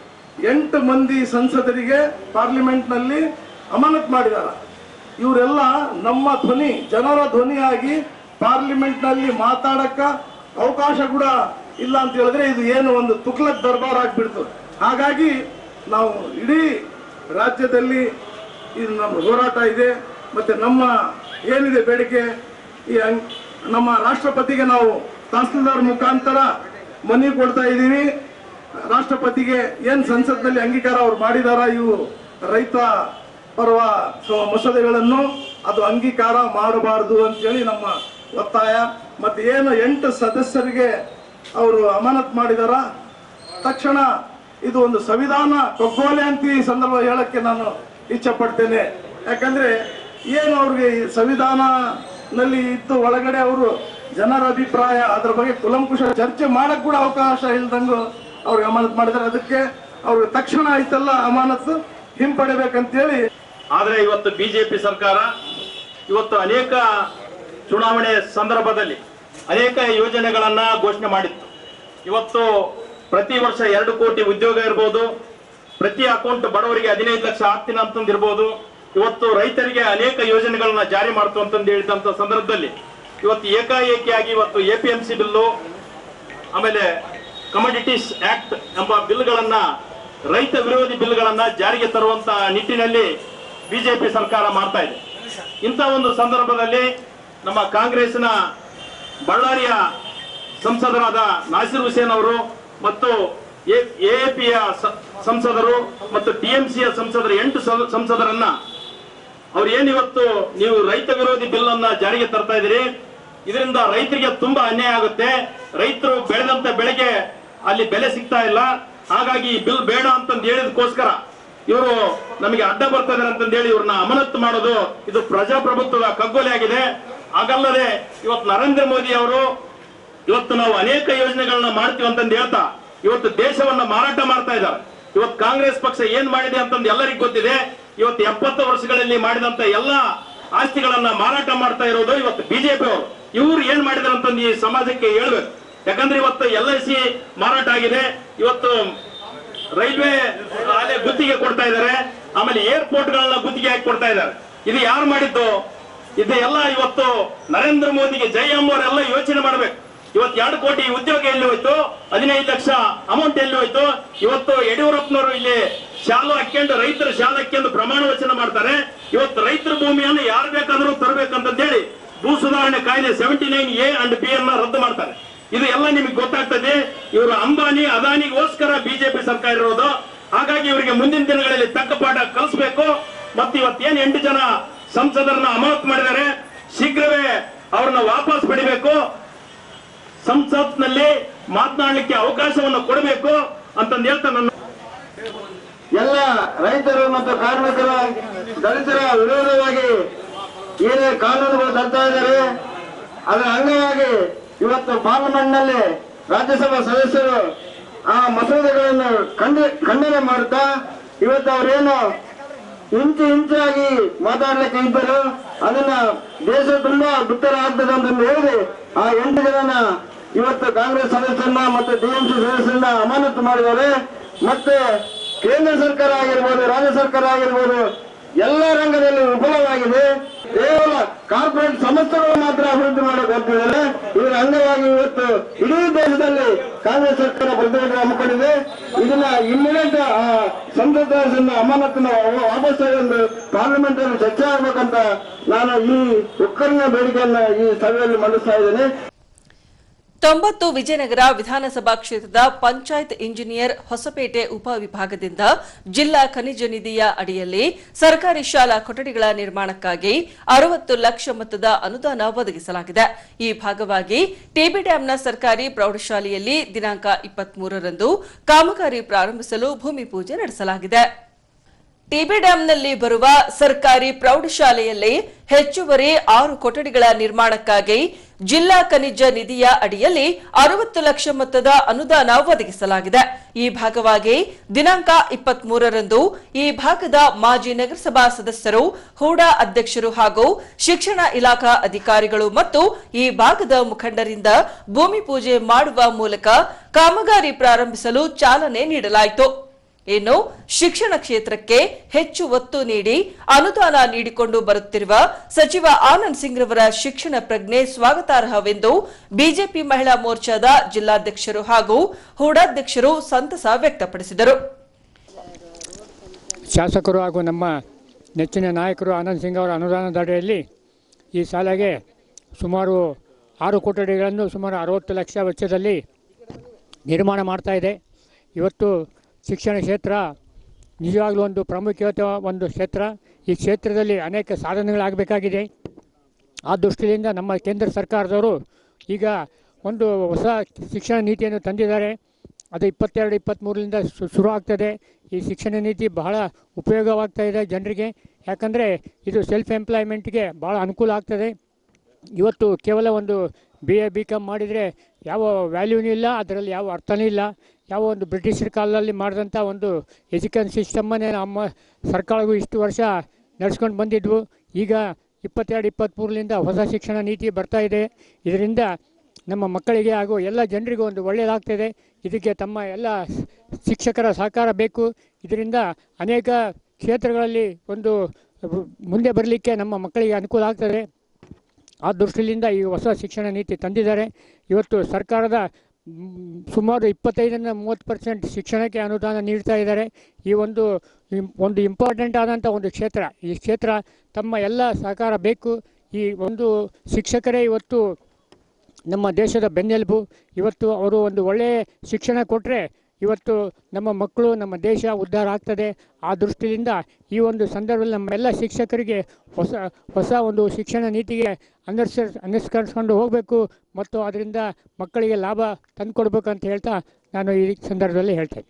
Speaker 4: ಎಂಟು ಮಂದಿ ಸಂಸದರಿಗೆ ಪಾರ್ಲಿಮೆಂಟ್ನಲ್ಲಿ ಅಮಾನತ್ ಮಾಡಿದ್ದಾರೆ ಇವರೆಲ್ಲ ನಮ್ಮ ಧ್ವನಿ ಜನರ ಧ್ವನಿಯಾಗಿ ಪಾರ್ಲಿಮೆಂಟ್ನಲ್ಲಿ ಮಾತಾಡಕ್ಕ ಅವಕಾಶ ಕೂಡ ಇಲ್ಲ ಅಂತ ಹೇಳಿದ್ರೆ ಇದು ಏನು ಒಂದು ತುಕ್ಲಕ್ ದರ್ಬಾರ್ ಆಗ್ಬಿಡ್ತು ಹಾಗಾಗಿ ನಾವು ಇಡೀ ರಾಜ್ಯದಲ್ಲಿ ಇದು ನಮ್ಮ ಹೋರಾಟ ಇದೆ ಮತ್ತೆ ನಮ್ಮ ಏನಿದೆ ಬೇಡಿಕೆ ಈ ಅಂಗ್- ನಮ್ಮ ರಾಷ್ಟ್ರಪತಿಗೆ ನಾವು ತಹಸೀಲ್ದಾರ್ ಮುಖಾಂತರ ಮನವಿ ಕೊಡ್ತಾ ಇದ್ದೀವಿ ರಾಷ್ಟ್ರಪತಿಗೆ ಏನ್ ಸಂಸತ್ನಲ್ಲಿ ಅಂಗೀಕಾರ ಅವ್ರು ಮಾಡಿದಾರ ಇವು ರೈತ ಪರ್ವ ಸ- ಮಸೂದೆಗಳನ್ನು ಅದು ಅಂಗೀಕಾರ ಮಾಡಬಾರದು ಅಂತೇಳಿ ನಮ್ಮ ಒತ್ತಾಯ ಮತ್ತೆ ಏನು ಎಂಟು ಸದಸ್ಯರಿಗೆ ಅವರು ಅಮಾನತ್ ಮಾಡಿದಾರ ತಕ್ಷಣ ಇದು ಒಂದು ಸಂವಿಧಾನ ಕಗ್ಗೋಲೆ ಅಂತ ಈ ಸಂದರ್ಭ ಹೇಳಕ್ಕೆ ನಾನು ಇಚ್ಛೆ ಪಡ್ತೇನೆ ಯಾಕಂದ್ರೆ ಏನು ಅವ್ರಿಗೆ ಈ ಸಂವಿಧಾನದಲ್ಲಿ ಇದ್ದು ಒಳಗಡೆ ಅವರು ಜನರ ಅಭಿಪ್ರಾಯ ಅದ್ರ ಬಗ್ಗೆ ಕುಲಂಕುಷ ಚರ್ಚೆ ಮಾಡಕ್ ಕೂಡ ಅವಕಾಶ ಇಲ್ದಂಗು ಅವ್ರಿಗೆ ಅಮಾನತ್ ಮಾಡಿದ್ದಾರೆ ಅದಕ್ಕೆ ಅವ್ರಿಗೆ ತಕ್ಷಣ ಐತಲ್ಲ ಅಮಾನತ್ತು ಹಿಂಪಡಿಬೇಕಂತೇಳಿ
Speaker 3: ಆದ್ರೆ ಇವತ್ತು ಬಿಜೆಪಿ ಸರ್ಕಾರ ಇವತ್ತು ಅನೇಕ ಚುನಾವಣೆ ಸಂದರ್ಭದಲ್ಲಿ ಅನೇಕ ಯೋಜನೆಗಳನ್ನ ಘೋಷಣೆ ಮಾಡಿತ್ತು ಇವತ್ತು ಪ್ರತಿ ವರ್ಷ ಎರಡು ಕೋಟಿ ಉದ್ಯೋಗ ಇರ್ಬೋದು ಪ್ರತಿ ಅಕೌಂಟ್ ಬಡವರಿಗೆ ಹದಿನೈದು ಲಕ್ಷ ಆಗ್ತೀನಿ ಅಂತಂದಿರ್ಬೋದು ಇವತ್ತು ರೈತರಿಗೆ ಅನೇಕ ಯೋಜನೆಗಳನ್ನ ಜಾರಿ ಮಾಡ್ತು ಅಂತಂದು ಹೇಳಿದಂತ ಸಂದರ್ಭದಲ್ಲಿ ಇವತ್ತು ಏಕಾಏಕಿಯಾಗಿ ಇವತ್ತು A P M C bill ಆಮೇಲೆ ಕಮೋಡಿಟೀಸ್ ಆಕ್ಟ್ ಎಂಬ ಬಿಲ್ಗಳನ್ನ ರೈತ ವಿರೋಧಿ ಬಿಲ್ಗಳನ್ನ ಜಾರಿಗೆ ತರುವಂತ ನಿಟ್ಟಿನಲ್ಲಿ ಬಿಜೆಪಿ ಸರ್ಕಾರ ಮಾಡ್ತಾ ಇದೆ ಇಂಥ ಒಂದು ಸಂದರ್ಭದಲ್ಲಿ ನಮ್ಮ ಕಾಂಗ್ರೆಸ್ನ ಬಳ್ಳಾರಿಯ ಸಂಸದರಾದ ನಾಸಿರ್ ಹುಸೇನ್ ಅವರು ಮತ್ತು ಎಎಪಿಯ ಸಂಸದರು ಮತ್ತು ಟಿಎಂಸಿಯ ಸಂಸದರು ಎಂಟು ಸ- ಸಂಸದರನ್ನ ಅವ್ರು ಏನಿವತ್ತು ನೀವು ರೈತ ವಿರೋಧಿ ಬಿಲ್ ಅನ್ನ ಜಾರಿಗೆ ತರ್ತಾ ಇದ್ದೀರಿ ಇದರಿಂದ ರೈತರಿಗೆ ತುಂಬಾ ಅನ್ಯಾಯ ಆಗುತ್ತೆ ರೈತರು ಬೆಳೆದಂತ ಬೆಳೆಗೆ ಅಲ್ಲಿ ಬೆಲೆ ಸಿಗ್ತಾ ಇಲ್ಲ ಹಾಗಾಗಿ ಈ ಬಿಲ್ ಬೇಡ ಅಂತಂದು ಹೇಳಿದಕ್ಕೋಸ್ಕರ ಇವರು ನಮಗೆ ಅಡ್ಡ ಬರ್ತಾರೆ ಅಂತಂದೇಳಿ ಇವ್ರನ್ನ ಅಮಾನತ್ತು ಮಾಡೋದು ಇದು ಪ್ರಜಾಪ್ರಭುತ್ವದ ಕಗ್ಗೊಲೆ ಆಗಿದೆ ಹಾಗಲ್ಲದೆ ಇವತ್ತು ನರೇಂದ್ರ ಮೋದಿ ಅವರು ಇವತ್ತು ನಾವು ಅನೇಕ ಯೋಜನೆಗಳನ್ನ ಮಾಡ್ತೀವಿ ಅಂತಂದು ಹೇಳ್ತಾ ಇವತ್ತು ದೇಶವನ್ನ ಮಾರಾಟ ಮಾಡ್ತಾ ಇದ್ದಾರೆ ಇವತ್ತು ಕಾಂಗ್ರೆಸ್ ಪಕ್ಷ ಏನ್ ಮಾಡಿದೆ ಅಂತಂದು ಎಲ್ಲರಿಗೂ ಗೊತ್ತಿದೆ ಇವತ್ತು ಎಪ್ಪತ್ತು ವರ್ಷಗಳಲ್ಲಿ ಮಾಡಿದಂತ ಎಲ್ಲ ಆಸ್ತಿಗಳನ್ನ ಮಾರಾಟ ಮಾಡ್ತಾ ಇರೋದು ಇವತ್ತು ಬಿಜೆಪಿ ಅವರು ಇವ್ರು ಏನ್ ಮಾಡಿದಾರೆ ಅಂತಂದು ಈ ಸಮಾಜಕ್ಕೆ ಹೇಳ್ಬೇಕು ಯಾಕಂದ್ರೆ ಇವತ್ತು ಎಲ್ ಐ ಸಿ ಮಾರಾಟ ಆಗಿದೆ ಇವತ್ತು ರೈಲ್ವೆ ಅಲ್ಲೇ ಗುತ್ತಿಗೆ ಕೊಡ್ತಾ ಇದ್ದಾರೆ ಆಮೇಲೆ ಏರ್ಪೋರ್ಟ್ ಗಳನ್ನ ಗುತ್ತಿಗೆ ಹಾಕಿ ಕೊಡ್ತಾ ಇದ್ದಾರೆ ಇದು ಯಾರು ಮಾಡಿದ್ದು ಇದು ಎಲ್ಲ ಇವತ್ತು ನರೇಂದ್ರ ಮೋದಿಗೆ ಜೈ ಎಂಬವರೆಲ್ಲ ಯೋಚನೆ ಮಾಡ್ಬೇಕು ಇವತ್ತು ಎರಡು ಕೋಟಿ ಉದ್ಯೋಗ ಎಲ್ಲಿ ಹೋಯ್ತು ಹದಿನೈದು ಲಕ್ಷ ಅಮೌಂಟ್ ಎಲ್ಲಿ ಹೋಯ್ತು ಇವತ್ತು ಯಡಿಯೂರಪ್ಪನವರು ಇಲ್ಲಿ ಶಾಲು ಹಾಕ್ಕೊಂಡು ರೈತರ ಶಾಲೆ ಹಾಕ್ಕೊಂಡು ಪ್ರಮಾಣ ವಚನ ಮಾಡ್ತಾರೆ ಇವತ್ತು ರೈತರ ಭೂಮಿಯನ್ನು ಯಾರು ಬೇಕಾದ್ರೂ ತರಬೇಕಂತ ಹೇಳಿ ಭೂ ಸುಧಾರಣೆ ಕಾಯ್ದೆ seventy nine A and B ಅನ್ನ ರದ್ದು ಮಾಡ್ತಾರೆ ಇದು ಎಲ್ಲ ನಿಮಗೆ ಗೊತ್ತಾಗ್ತದೆ ಇವರು ಅಂಬಾನಿ ಅದಾನಿಗೋಸ್ಕರ ಬಿಜೆಪಿ ಸರ್ಕಾರ ಇರೋದು ಹಾಗಾಗಿ ಇವರಿಗೆ ಮುಂದಿನ ದಿನಗಳಲ್ಲಿ ತಕ್ಕ ಪಾಠ ಕಲಿಸ್ಬೇಕು ಮತ್ತೆ ಇವತ್ತೇನ್ ಎಂಟು ಜನ ಸಂಸದರನ್ನ ಅಮಾನತ್ ಮಾಡಿದ್ದಾರೆ ಶೀಘ್ರವೇ ಅವ್ರನ್ನ ವಾಪಸ್ ಪಡಿಬೇಕು ಸಂಸತ್ನಲ್ಲಿ ಮಾತನಾಡಲಿಕ್ಕೆ ಅವಕಾಶವನ್ನು ಕೊಡಬೇಕು ಅಂತಂದು ಹೇಳ್ತಾ ನನ್ನ
Speaker 5: ಎಲ್ಲ ರೈತರು ಮತ್ತು ಕಾರ್ಮಿಕರ ದಲಿತರ ವಿರೋಧವಾಗಿ ಏನೇ ಕಾನೂನುಗಳು ತರ್ತಾ ಇದ್ದಾರೆ ಅದರ ಅಂಗವಾಗಿ ಇವತ್ತು ಪಾರ್ಲಿಮೆಂಟ್ ನಲ್ಲಿ ರಾಜ್ಯಸಭಾ ಸದಸ್ಯರು ಆ ಮಸೂದೆಗಳನ್ನು ಖಂಡ ಖಂಡನೆ ಮಾಡುತ್ತಾ ಇವತ್ತು ಅವರೇನು ಇಂಚು ಇಂಚಾಗಿ ಮಾತಾಡ್ಲಿಕ್ಕೆ ಇದ್ದರು ಅದನ್ನ ದೇಶ ತುಂಬಾ ಬಿತ್ತರ ಆಗ್ತದೆ ಅಂತ ಹೇಳಿ ಆ ಎಂಟು ಜನನ ಇವತ್ತು ಕಾಂಗ್ರೆಸ್ ಸದಸ್ಯರನ್ನ ಮತ್ತು ಟಿಎಂಸಿ ಸದಸ್ಯರನ್ನ ಅಮಾನತು ಮಾಡಿದ್ದಾರೆ ಮತ್ತೆ ಕೇಂದ್ರ ಸರ್ಕಾರ ಆಗಿರ್ಬೋದು ರಾಜ್ಯ ಸರ್ಕಾರ ಆಗಿರ್ಬೋದು ಎಲ್ಲ ರಂಗದಲ್ಲಿ ವಿಫಲವಾಗಿದೆ ಕೇವಲ ಕಾರ್ಪೊರೇಟ್ ಸಂಸ್ಥೆಗಳು ಮಾತ್ರ ಅಭಿವೃದ್ಧಿ ಮಾಡಕ್ಕೆ ಹೋಗ್ತಿದ್ದಾರೆ ಇದರ ಅಂಗವಾಗಿ ಇವತ್ತು ಇಡೀ ದೇಶದಲ್ಲಿ ಕಾಂಗ್ರೆಸ್ ಸರ್ಕಾರ ಪ್ರತಿಭಟನೆ ಹಮ್ಮಿಕೊಂಡಿದೆ ಇದನ್ನ ಇಮ್ಮಿಡಿಯೇಟ್ ಸಂಸದರನ್ನ ಅಮಾನತನ್ನ ವಾಪಸ್ ತಗೊಂಡು ಪಾರ್ಲಿಮೆಂಟ್ ಅಲ್ಲಿ ಚರ್ಚೆ ಆಗ್ಬೇಕಂತ ನಾನು ಈ ಒಕ್ಕಲಿನ ಬೇಡಿಕೆಯನ್ನ ಈ ಸಭೆಯಲ್ಲಿ ಮಂಡಿಸ್ತಾ ಇದ್ದೇನೆ
Speaker 1: ತೊಂಬತ್ತು ವಿಜಯನಗರ ವಿಧಾನಸಭಾ ಕ್ಷೇತ್ರದ ಪಂಚಾಯತ್ ಇಂಜಿನಿಯರ್ ಹೊಸಪೇಟೆ ಉಪವಿಭಾಗದಿಂದ ಜಿಲ್ಲಾ ಖನಿಜ ನಿಧಿಯ ಅಡಿಯಲ್ಲಿ ಸರ್ಕಾರಿ ಶಾಲಾ ಕೊಠಡಿಗಳ ನಿರ್ಮಾಣಕ್ಕಾಗಿ ಅರವತ್ತು ಲಕ್ಷ ಮೊತ್ತದ ಅನುದಾನ ಒದಗಿಸಲಾಗಿದೆ ಈ ಭಾಗವಾಗಿ ಟಿಬಿ ಡ್ಯಾಂನ ಸರ್ಕಾರಿ ಪ್ರೌಢಶಾಲೆಯಲ್ಲಿ ದಿನಾಂಕ ಇಪ್ಪತ್ಮೂರರಂದು ಕಾಮಗಾರಿ ಪ್ರಾರಂಭಿಸಲು ಭೂಮಿ ಪೂಜೆ ನಡೆಸಲಾಗಿದೆ ಟಿಬಿ ಡ್ಯಾಂನಲ್ಲಿ ಬರುವ ಸರ್ಕಾರಿ ಪ್ರೌಢಶಾಲೆಯಲ್ಲಿ ಹೆಚ್ಚುವರಿ ಆರು ಕೊಠಡಿಗಳ ನಿರ್ಮಾಣಕ್ಕಾಗಿ ಜಿಲ್ಲಾ ಖನಿಜ ನಿಧಿಯ ಅಡಿಯಲ್ಲಿ ಅರವತ್ತು ಲಕ್ಷ ಮೊತ್ತದ ಅನುದಾನ ಒದಗಿಸಲಾಗಿದೆ ಈ ಭಾಗವಾಗಿ ದಿನಾಂಕ ಇಪ್ಪತ್ಮೂರರಂದು ಈ ಭಾಗದ ಮಾಜಿ ನಗರಸಭಾ ಸದಸ್ಯರು ಹೂಡಾ ಅಧ್ಯಕ್ಷರು ಹಾಗೂ ಶಿಕ್ಷಣ ಇಲಾಖಾ ಅಧಿಕಾರಿಗಳು ಮತ್ತು ಈ ಭಾಗದ ಮುಖಂಡರಿಂದ ಭೂಮಿ ಪೂಜೆ ಮಾಡುವ ಮೂಲಕ ಕಾಮಗಾರಿ ಪ್ರಾರಂಭಿಸಲು ಚಾಲನೆ ನೀಡಲಾಯಿತು ಇನ್ನು ಶಿಕ್ಷಣ ಕ್ಷೇತ್ರಕ್ಕೆ ಹೆಚ್ಚು ಒತ್ತು ನೀಡಿ ಅನುದಾನ ನೀಡಿಕೊಂಡು ಬರುತ್ತಿರುವ ಸಚಿವ ಆನಂದ್ ಸಿಂಗ್ ರವರ ಶಿಕ್ಷಣ ಪ್ರಜ್ಞೆ ಸ್ವಾಗತಾರ್ಹವೆಂದು ಬಿಜೆಪಿ ಮಹಿಳಾ ಮೋರ್ಚಾದ ಜಿಲ್ಲಾಧ್ಯಕ್ಷರು ಹಾಗೂ ಹೂಡಾಧ್ಯಕ್ಷರು ಸಂತಸ ವ್ಯಕ್ತಪಡಿಸಿದರು
Speaker 6: ಶಾಸಕರು ಹಾಗೂ ನಮ್ಮ ನೆಚ್ಚಿನ ನಾಯಕರು ಆನಂದ್ ಸಿಂಗ್ ಅವರ ಅನುದಾನದ ಅಡಿಯಲ್ಲಿ ಈ ಶಾಲೆಗೆ ಸುಮಾರು ಆರು ಕೊಠಡಿಗಳನ್ನು ಸುಮಾರು ಅರವತ್ತು ಲಕ್ಷ ವೆಚ್ಚದಲ್ಲಿ ನಿರ್ಮಾಣ ಮಾಡ್ತಾ ಇದೆ ಇವತ್ತು ಶಿಕ್ಷಣ ಕ್ಷೇತ್ರ ನಿಜವಾಗ್ಲೂ ಒಂದು ಪ್ರಾಮುಖ್ಯತೆ ಒಂದು ಕ್ಷೇತ್ರ ಈ ಕ್ಷೇತ್ರದಲ್ಲಿ ಅನೇಕ ಸಾಧನೆಗಳಾಗಬೇಕಾಗಿದೆ ಆ ದೃಷ್ಟಿಯಿಂದ ನಮ್ಮ ಕೇಂದ್ರ ಸರ್ಕಾರದವರು ಈಗ ಒಂದು ಹೊಸ ಶಿಕ್ಷಣ ನೀತಿಯನ್ನು ತಂದಿದ್ದಾರೆ ಅದು ಇಪ್ಪತ್ತೆರಡು ಇಪ್ಪತ್ತ್ಮೂರರಿಂದ ಶು ಶುರು ಆಗ್ತದೆ ಈ ಶಿಕ್ಷಣ ನೀತಿ ಬಹಳ ಉಪಯೋಗವಾಗ್ತಾ ಇದೆ ಜನರಿಗೆ ಯಾಕಂದರೆ ಇದು ಸೆಲ್ಫ್ ಎಂಪ್ಲಾಯ್ಮೆಂಟ್ಗೆ ಭಾಳ ಅನುಕೂಲ ಆಗ್ತದೆ ಇವತ್ತು ಕೇವಲ ಒಂದು ಬಿ ಎ ಬಿ ಕಾಮ್ ಮಾಡಿದರೆ ಯಾವ ವ್ಯಾಲ್ಯೂನೂ ಇಲ್ಲ ಅದರಲ್ಲಿ ಯಾವ ಅರ್ಥನೂ ಇಲ್ಲ ಯಾವ ಒಂದು ಬ್ರಿಟಿಷರ ಕಾಲದಲ್ಲಿ ಮಾಡಿದಂಥ ಒಂದು ಎಜುಕೇಷನ್ ಸಿಸ್ಟಮ್ಮನ್ನೇ ನಮ್ಮ ಸರ್ಕಾರವು ಇಷ್ಟು ವರ್ಷ ನಡೆಸ್ಕೊಂಡು ಬಂದಿದ್ವು ಈಗ ಇಪ್ಪತ್ತೆರಡು ಇಪ್ಪತ್ತ್ಮೂರರಿಂದ ಹೊಸ ಶಿಕ್ಷಣ ನೀತಿ ಬರ್ತಾ ಇದೆ ಇದರಿಂದ ನಮ್ಮ ಮಕ್ಕಳಿಗೆ ಹಾಗೂ ಎಲ್ಲ ಜನರಿಗೂ ಒಂದು ಒಳ್ಳೆಯದಾಗ್ತಿದೆ ಇದಕ್ಕೆ ತಮ್ಮ ಎಲ್ಲ ಶಿಕ್ಷಕರ ಸಹಕಾರ ಬೇಕು ಇದರಿಂದ ಅನೇಕ ಕ್ಷೇತ್ರಗಳಲ್ಲಿ ಒಂದು ಮುಂದೆ ಬರಲಿಕ್ಕೆ ನಮ್ಮ ಮಕ್ಕಳಿಗೆ ಅನುಕೂಲ ಆಗ್ತದೆ ಆ ದೃಷ್ಟಿಯಿಂದ ಈ ಹೊಸ ಶಿಕ್ಷಣ ನೀತಿ ತಂದಿದ್ದಾರೆ ಇವತ್ತು ಸರ್ಕಾರದ ಮ್, ಸುಮಾರು ಇಪ್ಪತ್ತೈದರಿಂದ ಮೂವತ್ತು ಪರ್ಸೆಂಟ್ ಶಿಕ್ಷಣಕ್ಕೆ ಅನುದಾನ ನೀಡ್ತಾ ಇದ್ದಾರೆ ಈ ಒಂದು ಇಂ- ಒಂದು ಇಂಪಾರ್ಟೆಂಟ್ ಆದಂಥ ಒಂದು ಕ್ಷೇತ್ರ ಈ ಕ್ಷೇತ್ರ ತಮ್ಮ ಎಲ್ಲ ಸಹಕಾರ ಬೇಕು ಈ ಒಂದು ಶಿಕ್ಷಕರೇ ಇವತ್ತು ನಮ್ಮ ದೇಶದ ಬೆನ್ನೆಲುಬು ಇವತ್ತು ಅವರು ಒಂದು ಒಳ್ಳೆಯ ಶಿಕ್ಷಣ ಕೊಟ್ಟರೆ ಇವತ್ತು ನಮ್ಮ ಮಕ್ಕಳು ನಮ್ಮ ದೇಶ ಉದ್ಧಾರ ಆಗ್ತದೆ ಆ ದೃಷ್ಟಿಯಿಂದ ಈ ಒಂದು ಸಂದರ್ಭದಲ್ಲಿ ನಮ್ಮೆಲ್ಲ ಶಿಕ್ಷಕರಿಗೆ ಹೊಸ ಹೊಸ ಒಂದು ಶಿಕ್ಷಣ ನೀತಿಗೆ ಅನುಸರಿಸ ಅನುಸರಿಸ್ಕೊಂಡು ಹೋಗಬೇಕು ಮತ್ತು ಅದರಿಂದ ಮಕ್ಕಳಿಗೆ ಲಾಭ ತಂದುಕೊಡ್ಬೇಕು ಅಂತ ಹೇಳ್ತಾ ನಾನು ಈ ಸಂದರ್ಭದಲ್ಲಿ ಹೇಳ್ತೇನೆ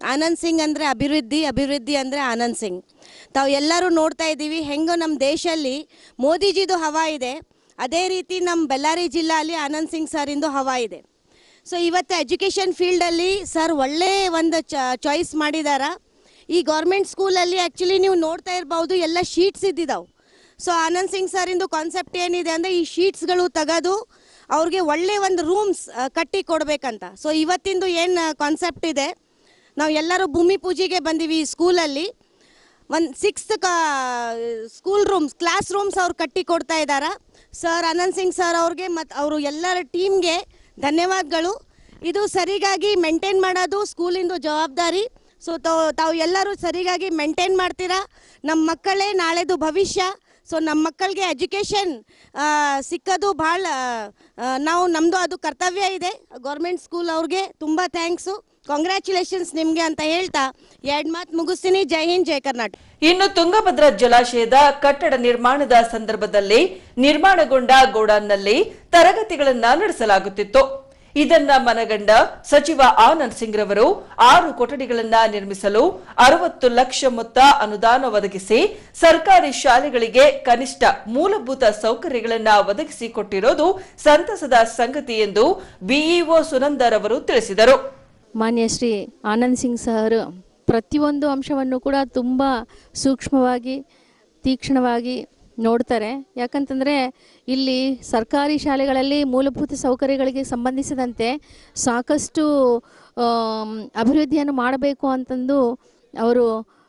Speaker 7: ಆನಂದ್ ಸಿಂಗ್ ಅಂದರೆ ಅಭಿವೃದ್ಧಿ ಅಭಿವೃದ್ಧಿ ಅಂದರೆ ಆನಂದ್ ಸಿಂಗ್ ತಾವು ಎಲ್ಲರೂ ನೋಡ್ತಾ ಇದ್ದೀವಿ ಹೆಂಗೋ ನಮ್ಮ ದೇಶದಲ್ಲಿ ಮೋದಿಜಿದು ಹವಾ ಇದೆ ಅದೇ ರೀತಿ ನಮ್ಮ ಬಳ್ಳಾರಿ ಜಿಲ್ಲೆಯಲ್ಲಿ ಆನಂದ್ ಸಿಂಗ್ ಸರಿಂದು ಹವಾ ಇದೆ ಸೊ ಇವತ್ತು ಎಜುಕೇಷನ್ ಫೀಲ್ಡಲ್ಲಿ ಸರ್ ಒಳ್ಳೆ ಒಂದು ಚಾಯ್ಸ್ ಮಾಡಿದಾರ ಈ ಗೌರ್ಮೆಂಟ್ ಸ್ಕೂಲಲ್ಲಿ ಆ್ಯಕ್ಚುಲಿ ನೀವು ನೋಡ್ತಾ ಇರ್ಬೋದು ಎಲ್ಲ ಶೀಟ್ಸ್ ಇದ್ದಿದ್ದಾವೆ ಸೊ ಆನಂದ್ ಸಿಂಗ್ ಸರಿಂದು ಕಾನ್ಸೆಪ್ಟ್ ಏನಿದೆ ಅಂದರೆ ಈ ಶೀಟ್ಸ್ಗಳು ತೆಗೆದು ಅವ್ರಿಗೆ ಒಳ್ಳೆ ಒಂದು ರೂಮ್ಸ್ ಕಟ್ಟಿ ಕೊಡಬೇಕಂತ ಸೊ ಇವತ್ತಿಂದು ಏನು ಕಾನ್ಸೆಪ್ಟ್ ಇದೆ ನಾವು ಎಲ್ಲರೂ ಭೂಮಿ ಪೂಜೆಗೆ ಬಂದೀವಿ ಈ ಸ್ಕೂಲಲ್ಲಿ ಒಂದು ಸಿಕ್ಸ್ತ್ ಕಾ ಸ್ಕೂಲ್ ರೂಮ್ಸ್ ಕ್ಲಾಸ್ ರೂಮ್ಸ್ ಅವ್ರು ಕಟ್ಟಿ ಕೊಡ್ತಾ ಇದ್ದಾರೆ ಸರ್ ಆನಂದ್ ಸಿಂಗ್ ಸರ್ ಅವ್ರಿಗೆ ಮತ್ತು ಅವರು ಎಲ್ಲರ ಟೀಮ್ಗೆ ಧನ್ಯವಾದಗಳು ಇದು ಸರಿಗಾಗಿ ಮೇಂಟೈನ್ ಮಾಡೋದು ಸ್ಕೂಲಿಂದು ಜವಾಬ್ದಾರಿ ಸೊ ತಾವು ತಾವು ಎಲ್ಲರೂ ಸರಿಗಾಗಿ ಮೇಂಟೈನ್ ಮಾಡ್ತೀರಾ ನಮ್ಮ ಮಕ್ಕಳೇ ನಾಳೆದು ಭವಿಷ್ಯ ಸೊ ನಮ್ಮ ಮಕ್ಕಳಿಗೆ ಎಜುಕೇಷನ್ ಸಿಕ್ಕೋದು ಭಾಳ ನಾವು ನಮ್ಮದು ಅದು ಕರ್ತವ್ಯ ಇದೆ ಗೌರ್ಮೆಂಟ್ ಸ್ಕೂಲ್ ಅವ್ರಿಗೆ ತುಂಬ ಥ್ಯಾಂಕ್ಸು ಕಾಂಗ್ರ್ಯಾಚುಲೇಷನ್ಸ್ ನಿಮಗೆ ಅಂತ ಹೇಳ್ತಾ ಎರಡು ಮಾತು ಮುಗಿಸ್ತೀನಿ ಜೈ ಹಿಂದ್ ಜೈ ಕರ್ನಾಟಕ
Speaker 1: ಇನ್ನು ತುಂಗಭದ್ರಾ ಜಲಾಶಯದ ಕಟ್ಟಡ ನಿರ್ಮಾಣದ ಸಂದರ್ಭದಲ್ಲಿ ನಿರ್ಮಾಣಗೊಂಡ ಗೋಡಾನ್ನಲ್ಲಿ ತರಗತಿಗಳನ್ನ ನಡೆಸಲಾಗುತ್ತಿತ್ತು ಇದನ್ನ ಮನಗಂಡ ಸಚಿವ ಆನಂದ್ ಸಿಂಗ್ ರವರು ಆರು ಕೊಠಡಿಗಳನ್ನ ನಿರ್ಮಿಸಲು ಅರವತ್ತು ಲಕ್ಷ ಮೊತ್ತ ಅನುದಾನ ಒದಗಿಸಿ ಸರ್ಕಾರಿ ಶಾಲೆಗಳಿಗೆ ಕನಿಷ್ಠ ಮೂಲಭೂತ ಸೌಕರ್ಯಗಳನ್ನ ಒದಗಿಸಿಕೊಟ್ಟಿರೋದು ಸಂತಸದ ಸಂಗತಿ ಎಂದು ಬಿಇಒ ಸುನಂದರ್ ಅವರು ತಿಳಿಸಿದರು
Speaker 8: ಮಾನ್ಯ ಶ್ರೀ ಆನಂದ್ ಸಿಂಗ್ ಸರ್ ಪ್ರತಿಯೊಂದು ಅಂಶವನ್ನು ಕೂಡ ತುಂಬ ಸೂಕ್ಷ್ಮವಾಗಿ ತೀಕ್ಷ್ಣವಾಗಿ ನೋಡ್ತಾರೆ ಯಾಕಂತಂದರೆ ಇಲ್ಲಿ ಸರ್ಕಾರಿ ಶಾಲೆಗಳಲ್ಲಿ ಮೂಲಭೂತ ಸೌಕರ್ಯಗಳಿಗೆ ಸಂಬಂಧಿಸಿದಂತೆ ಸಾಕಷ್ಟು ಆಮ್, ಅಭಿವೃದ್ಧಿಯನ್ನು ಮಾಡಬೇಕು ಅಂತಂದು ಅವರು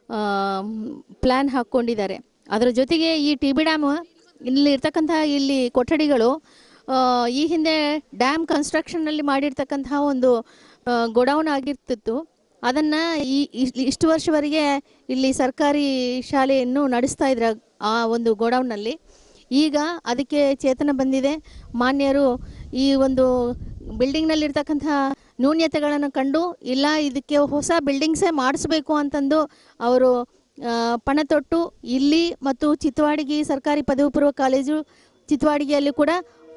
Speaker 8: ಪ್ಲ್ಯಾನ್ ಹಾಕ್ಕೊಂಡಿದ್ದಾರೆ ಅದರ ಜೊತೆಗೆ ಈ ಟಿ ಬಿ ಡ್ಯಾಮ್ ಇಲ್ಲಿ ಇರ್ತಕ್ಕಂತಹ ಇಲ್ಲಿ ಕೊಠಡಿಗಳು ಆ, ಈ ಹಿಂದೆ ಡ್ಯಾಮ್ ಕನ್ಸ್ಟ್ರಕ್ಷನ್ನಲ್ಲಿ ಮಾಡಿರ್ತಕ್ಕಂತಹ ಒಂದು ಗೋಡೌನ್ ಆಗಿರ್ತಿತ್ತು ಅದನ್ನು ಈ ಇಸ್- ಇಷ್ಟು ವರ್ಷವರೆಗೆ ಇಲ್ಲಿ ಸರ್ಕಾರಿ ಶಾಲೆಯನ್ನು ನಡೆಸ್ತಾ ಇದ್ರ ಆ ಒಂದು ಗೋಡೌನ್ನಲ್ಲಿ ಈಗ ಅದಕ್ಕೆ ಚೇತನ ಬಂದಿದೆ ಮಾನ್ಯರು ಈ ಒಂದು ಬಿಲ್ಡಿಂಗ್ನಲ್ಲಿರ್ತಕ್ಕಂತಹ ನ್ಯೂನ್ಯತೆಗಳನ್ನು ಕಂಡು ಇಲ್ಲ ಇದಕ್ಕೆ ಹೊಸ ಬಿಲ್ಡಿಂಗ್ಸೇ ಮಾಡಿಸ್ಬೇಕು ಅಂತಂದು ಅವರು ಆ, ಪಣ ತೊಟ್ಟು ಇಲ್ಲಿ ಮತ್ತು ಚಿತ್ತವಾಡಿಗಿ ಸರ್ಕಾರಿ ಪದವಿ ಪೂರ್ವ ಕಾಲೇಜು ಚಿತ್ತವಾಡಿಗೆಯಲ್ಲಿ ಕೂಡ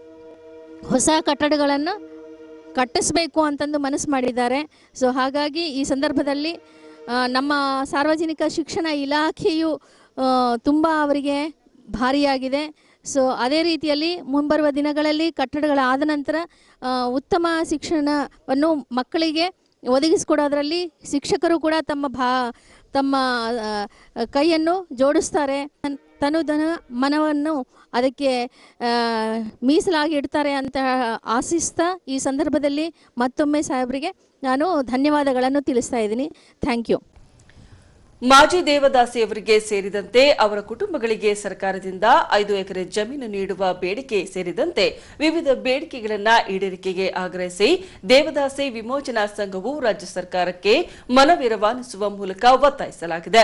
Speaker 8: ಹೊಸ ಕಟ್ಟಡಗಳನ್ನು ಕಟ್ಟಿಸ್ಬೇಕು ಅಂತಂದು ಮನಸ್ಸು ಮಾಡಿದ್ದಾರೆ ಸೊ ಹಾಗಾಗಿ ಈ ಸಂದರ್ಭದಲ್ಲಿ ಆ, ನಮ್ಮ ಸಾರ್ವಜನಿಕ ಶಿಕ್ಷಣ ಇಲಾಖೆಯು ತುಂಬ ಅವರಿಗೆ ಭಾರಿಯಾಗಿದೆ ಸೊ ಅದೇ ರೀತಿಯಲ್ಲಿ ಮುಂಬರುವ ದಿನಗಳಲ್ಲಿ ಕಟ್ಟಡಗಳಾದ ನಂತರ ಆ, ಉತ್ತಮ ಶಿಕ್ಷಣವನ್ನು ಮಕ್ಕಳಿಗೆ ಒದಗಿಸಿಕೊಡೋದ್ರಲ್ಲಿ ಶಿಕ್ಷಕರು ಕೂಡ ತಮ್ಮ ಭಾ ತಮ್ಮ ಆ, ಕೈಯನ್ನು ಜೋಡಿಸ್ತಾರೆ ತನ್- ತನುಧನ ಮನವನ್ನು ಅದಕ್ಕೆ ಆ, ಮೀಸಲಾಗಿ ಇಡ್ತಾರೆ ಅಂತ ಆಶಿಸ್ತಾ ಈ ಸಂದರ್ಭದಲ್ಲಿ ಮತ್ತೊಮ್ಮೆ ಸಾಹೇಬರಿಗೆ ನಾನು ಧನ್ಯವಾದಗಳನ್ನು ತಿಳಿಸ್ತಾ ಇದ್ದೀನಿ ಥ್ಯಾಂಕ್ ಯು
Speaker 1: ಮಾಜಿ ದೇವದಾಸಿಯವರಿಗೆ ಸೇರಿದಂತೆ ಅವರ ಕುಟುಂಬಗಳಿಗೆ ಸರ್ಕಾರದಿಂದ ಐದು ಎಕರೆ ಜಮೀನು ನೀಡುವ ಬೇಡಿಕೆ ಸೇರಿದಂತೆ ವಿವಿಧ ಬೇಡಿಕೆಗಳನ್ನ ಈಡೇರಿಕೆಗೆ ಆಗ್ರಹಿಸಿ ದೇವದಾಸಿ ವಿಮೋಚನಾ ಸಂಘವು ರಾಜ್ಯ ಸರ್ಕಾರಕ್ಕೆ ಮನವಿ ರವಾನಿಸುವ ಮೂಲಕ ಒತ್ತಾಯಿಸಲಾಗಿದೆ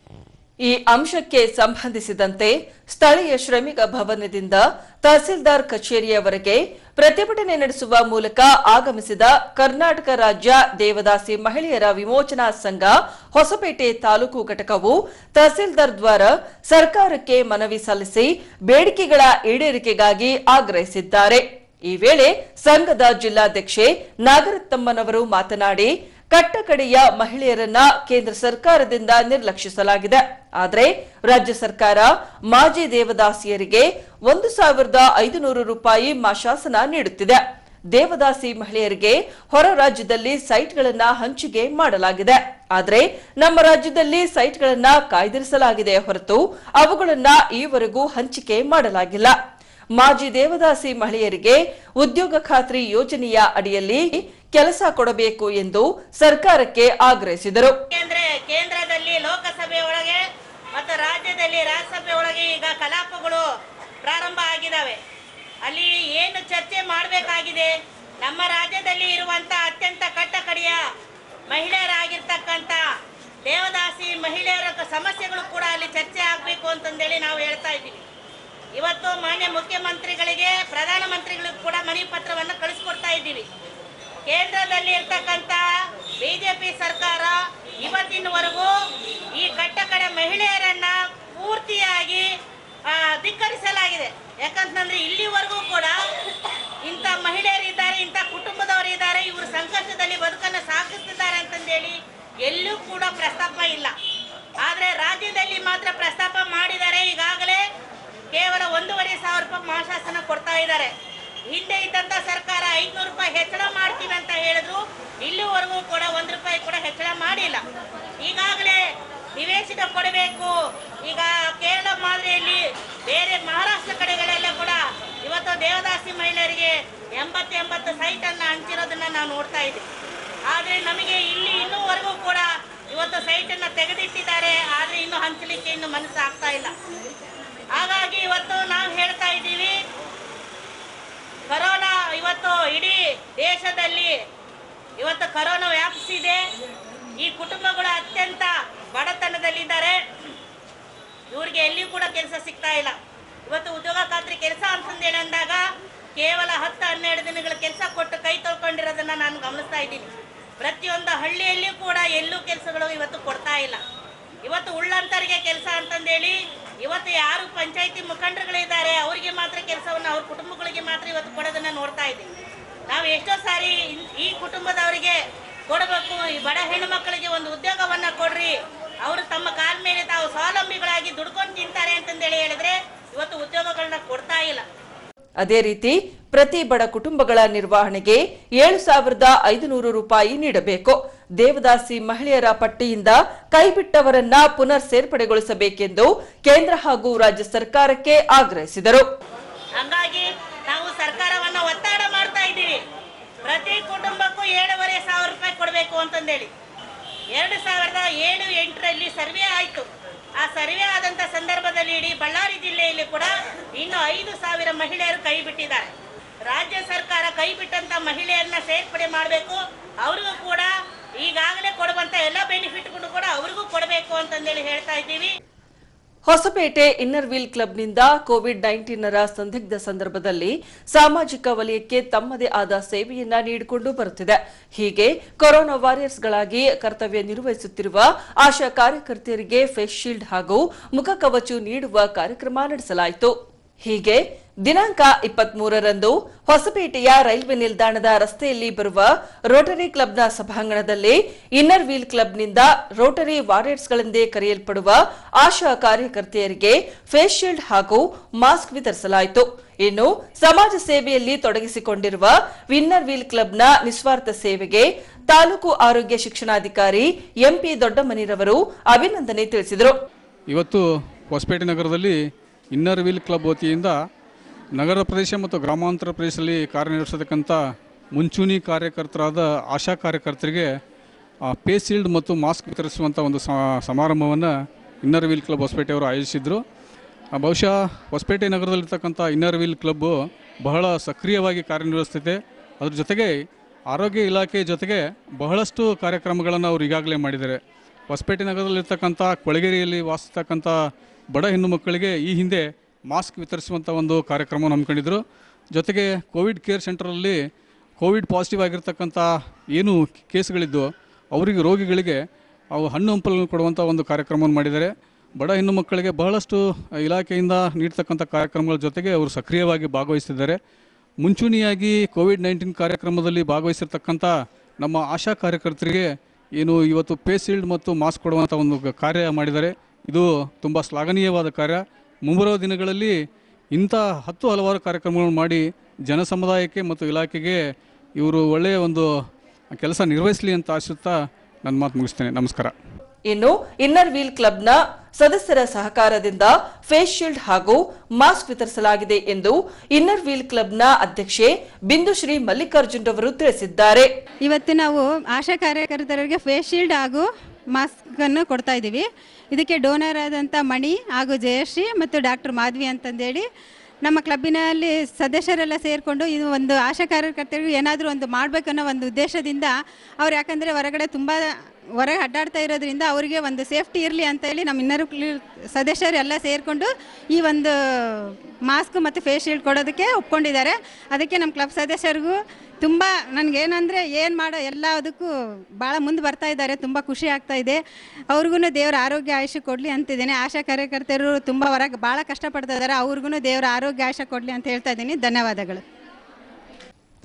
Speaker 1: ಈ ಅಂಶಕ್ಕೆ ಸಂಬಂಧಿಸಿದಂತೆ ಸ್ಥಳೀಯ ಶ್ರಮಿಕ ಭವನದಿಂದ ತಹಸೀಲ್ದಾರ್ ಕಚೇರಿಯವರೆಗೆ ಪ್ರತಿಭಟನೆ ನಡೆಸುವ ಮೂಲಕ ಆಗಮಿಸಿದ ಕರ್ನಾಟಕ ರಾಜ್ಯ ದೇವದಾಸಿ ಮಹಿಳೆಯರ ವಿಮೋಚನಾ ಸಂಘ ಹೊಸಪೇಟೆ ತಾಲೂಕು ಘಟಕವು ತಹಸೀಲ್ದಾರ್ ದ್ವಾರ ಸರ್ಕಾರಕ್ಕೆ ಮನವಿ ಸಲ್ಲಿಸಿ ಬೇಡಿಕೆಗಳ ಈಡೇರಿಕೆಗಾಗಿ ಆಗ್ರಹಿಸಿದ್ದಾರೆ ಈ ವೇಳೆ ಸಂಘದ ಜಿಲ್ಲಾಧ್ಯಕ್ಷೆ ನಾಗರತ್ತಮ್ಮನವರು ಮಾತನಾಡಿ ಕಟ್ಟಕಡೆಯ ಮಹಿಳೆಯರನ್ನ ಕೇಂದ್ರ ಸರ್ಕಾರದಿಂದ ನಿರ್ಲಕ್ಷಿಸಲಾಗಿದೆ ಆದರೆ ರಾಜ್ಯ ಸರ್ಕಾರ ಮಾಜಿ ದೇವದಾಸಿಯರಿಗೆ ಒಂದು ಸಾವಿರದ ಐದುನೂರು ರೂಪಾಯಿ ಮಾಶಾಸನ ನೀಡುತ್ತಿದೆ ದೇವದಾಸಿ ಮಹಿಳೆಯರಿಗೆ ಹೊರ ರಾಜ್ಯದಲ್ಲಿ ಸೈಟ್ಗಳನ್ನ ಹಂಚಿಕೆ ಮಾಡಲಾಗಿದೆ ಆದರೆ ನಮ್ಮ ರಾಜ್ಯದಲ್ಲಿ ಸೈಟ್ಗಳನ್ನ ಕಾಯ್ದಿರಿಸಲಾಗಿದೆ ಹೊರತು ಅವುಗಳನ್ನ ಈವರೆಗೂ ಹಂಚಿಕೆ ಮಾಡಲಾಗಿಲ್ಲ ಮಾಜಿ ದೇವದಾಸಿ ಮಹಿಳೆಯರಿಗೆ ಉದ್ಯೋಗ ಖಾತ್ರಿ ಯೋಜನೆಯ ಅಡಿಯಲ್ಲಿ ಕೆಲಸ ಕೊಡಬೇಕು ಎಂದು ಸರ್ಕಾರಕ್ಕೆ ಆಗ್ರಹಿಸಿದರು
Speaker 9: ಯಾಕೆಂದ್ರೆ ಕೇಂದ್ರದಲ್ಲಿ ಲೋಕಸಭೆ ಒಳಗೆ ಮತ್ತು ರಾಜ್ಯದಲ್ಲಿ ರಾಜ್ಯಸಭೆ ಒಳಗೆ ಈಗ ಕಲಾಪಗಳು ಪ್ರಾರಂಭ ಆಗಿದಾವೆ ಅಲ್ಲಿ ಏನು ಚರ್ಚೆ ಮಾಡಬೇಕಾಗಿದೆ ನಮ್ಮ ರಾಜ್ಯದಲ್ಲಿ ಇರುವಂತ ಅತ್ಯಂತ ಕಟ್ಟಕಡೆಯ ಮಹಿಳೆಯರಾಗಿರ್ತಕ್ಕಂಥ ದೇವದಾಸಿ ಮಹಿಳೆಯರ ಸಮಸ್ಯೆಗಳು ಕೂಡ ಅಲ್ಲಿ ಚರ್ಚೆ ಆಗಬೇಕು ಅಂತಂದೇಳಿ ನಾವು ಹೇಳ್ತಾ ಇದ್ದೀವಿ ಇವತ್ತು ಮಾನ್ಯ ಮುಖ್ಯಮಂತ್ರಿಗಳಿಗೆ ಪ್ರಧಾನಮಂತ್ರಿಗಳಿಗೂ ಕೂಡ ಮನವಿ ಪತ್ರವನ್ನು ಕಳಿಸ್ಕೊಡ್ತಾ ಇದ್ದೀವಿ ಕೇಂದ್ರದಲ್ಲಿ ಇರ್ತಕ್ಕಂಥ ಬಿಜೆಪಿ ಸರ್ಕಾರ ಇವತ್ತಿನವರೆಗೂ ಈ ಕಟ್ಟಕಡೆ ಮಹಿಳೆಯರನ್ನ ಪೂರ್ತಿಯಾಗಿ ಆ, ಧಿಕ್ಕರಿಸಲಾಗಿದೆ ಯಾಕಂತಂದ್ರೆ ಇಲ್ಲಿವರೆಗೂ ಕೂಡ ಇಂಥ ಮಹಿಳೆಯರಿದ್ದಾರೆ ಇಂಥ ಕುಟುಂಬದವರು ಇದ್ದಾರೆ ಇವರು ಸಂಕಷ್ಟದಲ್ಲಿ ಬದುಕನ್ನು ಸಾಗಿಸ್ತಿದ್ದಾರೆ ಅಂತಂದೇಳಿ ಎಲ್ಲೂ ಕೂಡ ಪ್ರಸ್ತಾಪ ಇಲ್ಲ ಆದರೆ ರಾಜ್ಯದಲ್ಲಿ ಮಾತ್ರ ಪ್ರಸ್ತಾಪ ಮಾಡಿದ್ದಾರೆ ಈಗಾಗಲೇ ಕೇವಲ ಒಂದೂವರೆ ಸಾವಿರ ರೂಪಾಯಿ ಮಾಸಾಸನ ಕೊಡ್ತಾ ಇದ್ದಾರೆ ಹಿಂದೆ ಇದ್ದಂಥ ಸರ್ಕಾರ ಐದುನೂರು ರೂಪಾಯಿ ಹೆಚ್ಚಳ ಮಾಡ್ತೀವಿ ಅಂತ ಹೇಳಿದ್ರು ಇಲ್ಲಿವರೆಗೂ ಕೂಡ ಒಂದು ರೂಪಾಯಿ ಕೂಡ ಹೆಚ್ಚಳ ಮಾಡಿಲ್ಲ ಈಗಾಗಲೇ ನಿವೇಶನ ಕೊಡಬೇಕು ಈಗ ಕೇರಳ ಮಾದರಿಯಲ್ಲಿ ಬೇರೆ ಮಹಾರಾಷ್ಟ್ರ ಕಡೆಗಳೆಲ್ಲ ಕೂಡ ಇವತ್ತು ದೇವದಾಸಿ ಮಹಿಳೆಯರಿಗೆ ಎಂಬತ್ತು ಎಂಬತ್ತು ಸೈಟನ್ನು ಹಂಚಿರೋದನ್ನ ನಾವು ನೋಡ್ತಾ ಇದ್ದೀವಿ ಆದರೆ ನಮಗೆ ಇಲ್ಲಿ ಇನ್ನೂವರೆಗೂ ಕೂಡ ಇವತ್ತು ಸೈಟನ್ನು ತೆಗೆದಿಟ್ಟಿದ್ದಾರೆ ಆದರೆ ಇನ್ನು ಹಂಚಲಿಕ್ಕೆ ಇನ್ನು ಮನಸ್ಸು ಆಗ್ತಾ ಇಲ್ಲ ಹಾಗಾಗಿ ಇವತ್ತು ನಾವು ಹೇಳ್ತಾ ಇದ್ದೀವಿ ಕರೋನಾ ಇವತ್ತು ಇಡೀ ದೇಶದಲ್ಲಿ ಇವತ್ತು ಕರೋನಾ ವ್ಯಾಪಿಸಿದೆ ಈ ಕುಟುಂಬಗಳು ಅತ್ಯಂತ ಬಡತನದಲ್ಲಿದ್ದಾರೆ ಇವ್ರಿಗೆ ಎಲ್ಲಿಯೂ ಕೂಡ ಕೆಲಸ ಸಿಗ್ತಾ ಇಲ್ಲ ಇವತ್ತು ಉದ್ಯೋಗ ಖಾತ್ರಿ ಕೆಲಸ ಅಂತಂದೇಳಿ ಅಂದಾಗ ಕೇವಲ ಹತ್ತು ಹನ್ನೆರಡು ದಿನಗಳ ಕೆಲಸ ಕೊಟ್ಟು ಕೈ ತೊಳ್ಕೊಂಡಿರೋದನ್ನ ನಾನು ಗಮನಿಸ್ತಾ ಇದ್ದೀನಿ ಪ್ರತಿಯೊಂದು ಹಳ್ಳಿಯಲ್ಲಿಯೂ ಕೂಡ ಎಲ್ಲೂ ಕೆಲಸಗಳು ಇವತ್ತು ಕೊಡ್ತಾ ಇಲ್ಲ ಇವತ್ತು ಉಳ್ಳಂತರಿಗೆ ಕೆಲಸ ಅಂತಂದೇಳಿ ಇವತ್ತು ಯಾರು ಪಂಚಾಯತಿ ಮುಖಂಡರುಗಳಿದ್ದಾರೆ ಅವರಿಗೆ ಮಾತ್ರ ಕೆಲಸವನ್ನು ಅವ್ರ ಕುಟುಂಬಗಳಿಗೆ ಮಾತ್ರ ಇವತ್ತು ಕೊಡೋದನ್ನ ನೋಡ್ತಾ ಇದ್ದೀವಿ ನಾವು ಎಷ್ಟೋ ಸಾರಿ ಇನ್- ಈ ಕುಟುಂಬದವರಿಗೆ ಕೊಡಬೇಕು ಈ ಬಡ ಹೆಣ್ಣು ಮಕ್ಕಳಿಗೆ ಒಂದು ಉದ್ಯೋಗವನ್ನ ಕೊಡ್ರಿ ಅವರು ತಮ್ಮ ಕಾಲ ಮೇಲೆ ತಾವು ಸ್ವಾವಲಂಬಿಗಳಾಗಿ ದುಡ್ಕೊಂಡು ತಿಂತಾರೆ ಅಂತಂದೇಳಿ ಹೇಳಿದ್ರೆ ಇವತ್ತು ಉದ್ಯೋಗಗಳನ್ನ ಕೊಡ್ತಾ ಇಲ್ಲ
Speaker 1: ಅದೇ ರೀತಿ ಪ್ರತಿ ಬಡ ಕುಟುಂಬಗಳ ನಿರ್ವಹಣೆಗೆ ಏಳು ಸಾವಿರದ ಐದುನೂರು ರೂಪಾಯಿ ನೀಡಬೇಕು ದೇವದಾಸಿ ಮಹಿಳೆಯರ ಪಟ್ಟಿಯಿಂದ ಕೈಬಿಟ್ಟವರನ್ನ ಪುನರ್ ಸೇರ್ಪಡೆಗೊಳಿಸಬೇಕೆಂದು ಕೇಂದ್ರ ಹಾಗೂ ರಾಜ್ಯ ಸರ್ಕಾರಕ್ಕೆ ಆಗ್ರಹಿಸಿದರು
Speaker 9: ಹಂಗಾಗಿ ನಾವು ಸರ್ಕಾರವನ್ನ ಒತ್ತಡ ಮಾಡ್ತಾ ಇದ್ದೀವಿ ಪ್ರತಿ ಕುಟುಂಬಕ್ಕೂ ಏಳುವರೆ ಸಾವಿರ ರೂಪಾಯಿ ಕೊಡಬೇಕು ಅಂತಂದೇಳಿ ಎರಡು ಸಾವಿರದ ಏಳು ಎಂಟರಲ್ಲಿ ಸರ್ವೆ ಆಯಿತು ಆ ಸರ್ವೆ ಆದಂತ ಸಂದರ್ಭದಲ್ಲಿ ಇಡೀ ಬಳ್ಳಾರಿ ಜಿಲ್ಲೆಯಲ್ಲಿ ಕೂಡ ಇನ್ನು ಐದು ಸಾವಿರ ಮಹಿಳೆಯರು ಕೈ ಬಿಟ್ಟಿದ್ದಾರೆ ರಾಜ್ಯ ಸರ್ಕಾರ ಕೈ ಬಿಟ್ಟಂತ ಮಹಿಳೆಯರನ್ನ ಸೇರ್ಪಡೆ ಮಾಡಬೇಕು ಅವ್ರಿಗೂ ಕೂಡ ಈಗಾಗಲೇ ಕೊಡುವಂತ ಎಲ್ಲ ಬೆನಿಫಿಟ್ಗಳು ಕೂಡ ಅವ್ರಿಗೂ ಕೊಡಬೇಕು ಅಂತಂದೇಳಿ ಹೇಳ್ತಾ ಇದ್ದೀವಿ
Speaker 1: ಹೊಸಪೇಟೆ ಇನ್ನರ್ ವೀಲ್ ಕ್ಲಬ್ನಿಂದ ಕೋವಿಡ್ ನೈನ್ಟೀನರ ಸಂದಿಗ್ಧ ಸಂದರ್ಭದಲ್ಲಿ ಸಾಮಾಜಿಕ ವಲಯಕ್ಕೆ ತಮ್ಮದೇ ಆದ ಸೇವೆಯನ್ನ ನೀಡಿಕೊಂಡು ಬರುತ್ತಿದೆ ಹೀಗೆ ಕೊರೋನಾ ವಾರಿಯರ್ಸ್ಗಳಾಗಿ ಕರ್ತವ್ಯ ನಿರ್ವಹಿಸುತ್ತಿರುವ ಆಶಾ ಕಾರ್ಯಕರ್ತೆಯರಿಗೆ ಫೇಸ್ ಶೀಲ್ಡ್ ಹಾಗೂ ಮುಖಕವಚು ನೀಡುವ ಕಾರ್ಯಕ್ರಮ ನಡೆಸಲಾಯಿತು ಹೀಗೆ ದಿನಾಂಕ ಇಪ್ಪತ್ಮೂರರಂದು ಹೊಸಪೇಟೆಯ ರೈಲ್ವೆ ನಿಲ್ದಾಣದ ರಸ್ತೆಯಲ್ಲಿ ಬರುವ ರೋಟರಿ ಕ್ಲಬ್ನ ಸಭಾಂಗಣದಲ್ಲಿ ಇನ್ನರ್ ವೀಲ್ ಕ್ಲಬ್ನಿಂದ ರೋಟರಿ ವಾರಿಯರ್ಸ್ಗಳೆಂದೇ ಕರೆಯಲ್ಪಡುವ ಆಶಾ ಕಾರ್ಯಕರ್ತೆಯರಿಗೆ ಫೇಸ್ ಶೀಲ್ಡ್ ಹಾಗೂ ಮಾಸ್ಕ್ ವಿತರಿಸಲಾಯಿತು ಇನ್ನು ಸಮಾಜ ಸೇವೆಯಲ್ಲಿ ತೊಡಗಿಸಿಕೊಂಡಿರುವ ವಿನ್ನರ್ ವೀಲ್ ಕ್ಲಬ್ನ ನಿಸ್ವಾರ್ಥ ಸೇವೆಗೆ ತಾಲೂಕು ಆರೋಗ್ಯ ಶಿಕ್ಷಣಾಧಿಕಾರಿ ಎಂಪಿ ದೊಡ್ಡಮನಿರವರು ಅಭಿನಂದನೆ ತಿಳಿಸಿದರು
Speaker 10: ಇವತ್ತು ಹೊಸಪೇಟೆ ನಗರದಲ್ಲಿ ಇನ್ನರ್ ವೀಲ್ ಕ್ಲಬ್ ವತಿಯಿಂದ ನಗರ ಪ್ರದೇಶ ಮತ್ತು ಗ್ರಾಮಾಂತರ ಪ್ರದೇಶದಲ್ಲಿ ಕಾರ್ಯನಿರ್ವಹಿಸತಕ್ಕಂಥ ಮುಂಚೂಣಿ ಕಾರ್ಯಕರ್ತರಾದ ಆಶಾ ಕಾರ್ಯಕರ್ತರಿಗೆ ಪೇ ಸೀಲ್ಡ್ ಮತ್ತು ಮಾಸ್ಕ್ ವಿತರಿಸುವಂಥ ಒಂದು ಸ- ಸಮಾರಂಭವನ್ನು ಇನ್ನರ್ ವೀಲ್ ಕ್ಲಬ್ ಹೊಸಪೇಟೆಯವರು ಆಯೋಜಿಸಿದರು ಆ, ಬಹುಶಃ ಹೊಸಪೇಟೆ ನಗರದಲ್ಲಿರ್ತಕ್ಕಂಥ ಇನ್ನರ್ ವೀಲ್ ಕ್ಲಬ್ಬು ಬಹಳ ಸಕ್ರಿಯವಾಗಿ ಕಾರ್ಯನಿರ್ವಹಿಸ್ತಿದೆ ಅದ್ರ ಜೊತೆಗೆ ಆರೋಗ್ಯ ಇಲಾಖೆ ಜೊತೆಗೆ ಬಹಳಷ್ಟು ಕಾರ್ಯಕ್ರಮಗಳನ್ನು ಅವರು ಈಗಾಗಲೇ ಮಾಡಿದ್ದಾರೆ ಹೊಸಪೇಟೆ ನಗರದಲ್ಲಿರ್ತಕ್ಕಂಥ ಕೊಳಗೇರಿಯಲ್ಲಿ ವಾಸಿಸ್ತಕ್ಕಂಥ ಬಡ ಹೆಣ್ಣು ಮಕ್ಕಳಿಗೆ ಈ ಹಿಂದೆ ಮಾಸ್ಕ್ ವಿತರಿಸುವಂಥ ಒಂದು ಕಾರ್ಯಕ್ರಮ ಹಮ್ಮಿಕೊಂಡಿದ್ರು ಜೊತೆಗೆ ಕೋವಿಡ್ ಕೇರ್ ಸೆಂಟರಲ್ಲಿ ಕೋವಿಡ್ ಪಾಸಿಟಿವ್ ಆಗಿರ್ತಕ್ಕಂಥ ಏನು ಕೇಸ್ಗಳಿದ್ದು ಅವರಿಗೆ ರೋಗಿಗಳಿಗೆ ಅವು ಹಣ್ಣು ಹಂಪಲನ್ನು ಕೊಡುವಂಥ ಒಂದು ಕಾರ್ಯಕ್ರಮವನ್ನು ಮಾಡಿದ್ದಾರೆ ಬಡ ಹೆಣ್ಣು ಮಕ್ಕಳಿಗೆ ಬಹಳಷ್ಟು ಇಲಾಖೆಯಿಂದ ನೀಡ್ತಕ್ಕಂಥ ಕಾರ್ಯಕ್ರಮಗಳ ಜೊತೆಗೆ ಅವರು ಸಕ್ರಿಯವಾಗಿ ಭಾಗವಹಿಸಿದ್ದಾರೆ ಮುಂಚೂಣಿಯಾಗಿ ಕೋವಿಡ್ ನೈನ್ಟೀನ್ ಕಾರ್ಯಕ್ರಮದಲ್ಲಿ ಭಾಗವಹಿಸಿರ್ತಕ್ಕಂಥ ನಮ್ಮ ಆಶಾ ಕಾರ್ಯಕರ್ತರಿಗೆ ಏನು ಇವತ್ತು ಪೇ ಸೀಲ್ಡ್ ಮತ್ತು ಮಾಸ್ಕ್ ಕೊಡುವಂಥ ಒಂದು ಗ- ಕಾರ್ಯ ಮಾಡಿದ್ದಾರೆ ಇದು ತುಂಬ ಶ್ಲಾಘನೀಯವಾದ ಕಾರ್ಯ ಮುಂಬರುವ ದಿನಗಳಲ್ಲಿ ಇಂಥ ಹತ್ತು ಹಲವಾರು ಕಾರ್ಯಕ್ರಮಗಳನ್ನು ಮಾಡಿ ಜನ ಸಮುದಾಯಕ್ಕೆ ಮತ್ತು ಇಲಾಖೆಗೆ ಇವರು ಒಳ್ಳೆಯ ಒಂದು ಕೆಲಸ ನಿರ್ವಹಿಸಲಿ ಅಂತ ಆಶಿಸುತ್ತಾ ನನ್ನ ಮಾತು ಮುಗಿಸ್ತೇನೆ ನಮಸ್ಕಾರ
Speaker 1: ಇನ್ನು ಇನ್ನರ್ ವೀಲ್ ಕ್ಲಬ್ನ ಸದಸ್ಯರ ಸಹಕಾರದಿಂದ ಫೇಸ್ ಶೀಲ್ಡ್ ಹಾಗೂ ಮಾಸ್ಕ್ ವಿತರಿಸಲಾಗಿದೆ ಎಂದು ಇನ್ನರ್ ವೀಲ್ ಕ್ಲಬ್ನ ಅಧ್ಯಕ್ಷೆ ಬಿಂದುಶ್ರೀ ಮಲ್ಲಿಕಾರ್ಜುನ್ ರವರು ತಿಳಿಸಿದ್ದಾರೆ
Speaker 11: ಇವತ್ತು ನಾವು ಆಶಾ ಕಾರ್ಯಕರ್ತರಿಗೆ ಫೇಸ್ ಶೀಲ್ಡ್ ಹಾಗೂ ಮಾಸ್ಕನ್ನು ಕೊಡ್ತಾ ಇದ್ದೀವಿ ಇದಕ್ಕೆ ಡೋನರ್ ಆದಂಥ ಮಣಿ ಹಾಗೂ ಜಯಶ್ರೀ ಮತ್ತು ಡಾಕ್ಟರ್ ಮಾಧವಿ ಅಂತಂದೇಳಿ ನಮ್ಮ ಕ್ಲಬ್ಬಿನಲ್ಲಿ ಸದಸ್ಯರೆಲ್ಲ ಸೇರಿಕೊಂಡು ಇದು ಒಂದು ಆಶಾ ಕಾರ್ಯಕರ್ತರಿಗೆ ಏನಾದರೂ ಒಂದು ಮಾಡಬೇಕನ್ನೋ ಒಂದು ಉದ್ದೇಶದಿಂದ ಅವ್ರು ಯಾಕಂದರೆ ಹೊರಗಡೆ ತುಂಬ ಹೊರಗೆ ಅಡ್ಡಾಡ್ತಾ ಇರೋದ್ರಿಂದ ಅವರಿಗೆ ಒಂದು ಸೇಫ್ಟಿ ಇರಲಿ ಅಂತ ಹೇಳಿ ನಮ್ಮ ಇನ್ನರು ಸದಸ್ಯರೆಲ್ಲ ಸೇರಿಕೊಂಡು ಈ ಒಂದು ಮಾಸ್ಕ್ ಮತ್ತು ಫೇಸ್ ಶೀಲ್ಡ್ ಕೊಡೋದಕ್ಕೆ ಒಪ್ಕೊಂಡಿದ್ದಾರೆ ಅದಕ್ಕೆ ನಮ್ಮ ಕ್ಲಬ್ ಸದಸ್ಯರಿಗೂ ತುಂಬ ನನಗೇನಂದರೆ ಏನು ಮಾಡೋ ಎಲ್ಲದಕ್ಕೂ ಭಾಳ ಮುಂದೆ ಬರ್ತಾ ಇದ್ದಾರೆ ತುಂಬ ಖುಷಿ ಆಗ್ತಾ ಇದೆ ಅವ್ರಿಗೂ ದೇವರ ಆರೋಗ್ಯ ಆಯುಷ್ಯ ಕೊಡಲಿ ಅಂತಿದ್ದೇನೆ ಆಶಾ ಕಾರ್ಯಕರ್ತರು ತುಂಬ ಹೊರಗೆ ಭಾಳ ಕಷ್ಟಪಡ್ತಾ ಇದ್ದಾರೆ ಅವ್ರಿಗೂ ದೇವರ ಆರೋಗ್ಯ ಆಯುಷ್ಯ ಕೊಡಲಿ ಅಂತ ಹೇಳ್ತಾ ಇದ್ದೀನಿ ಧನ್ಯವಾದಗಳು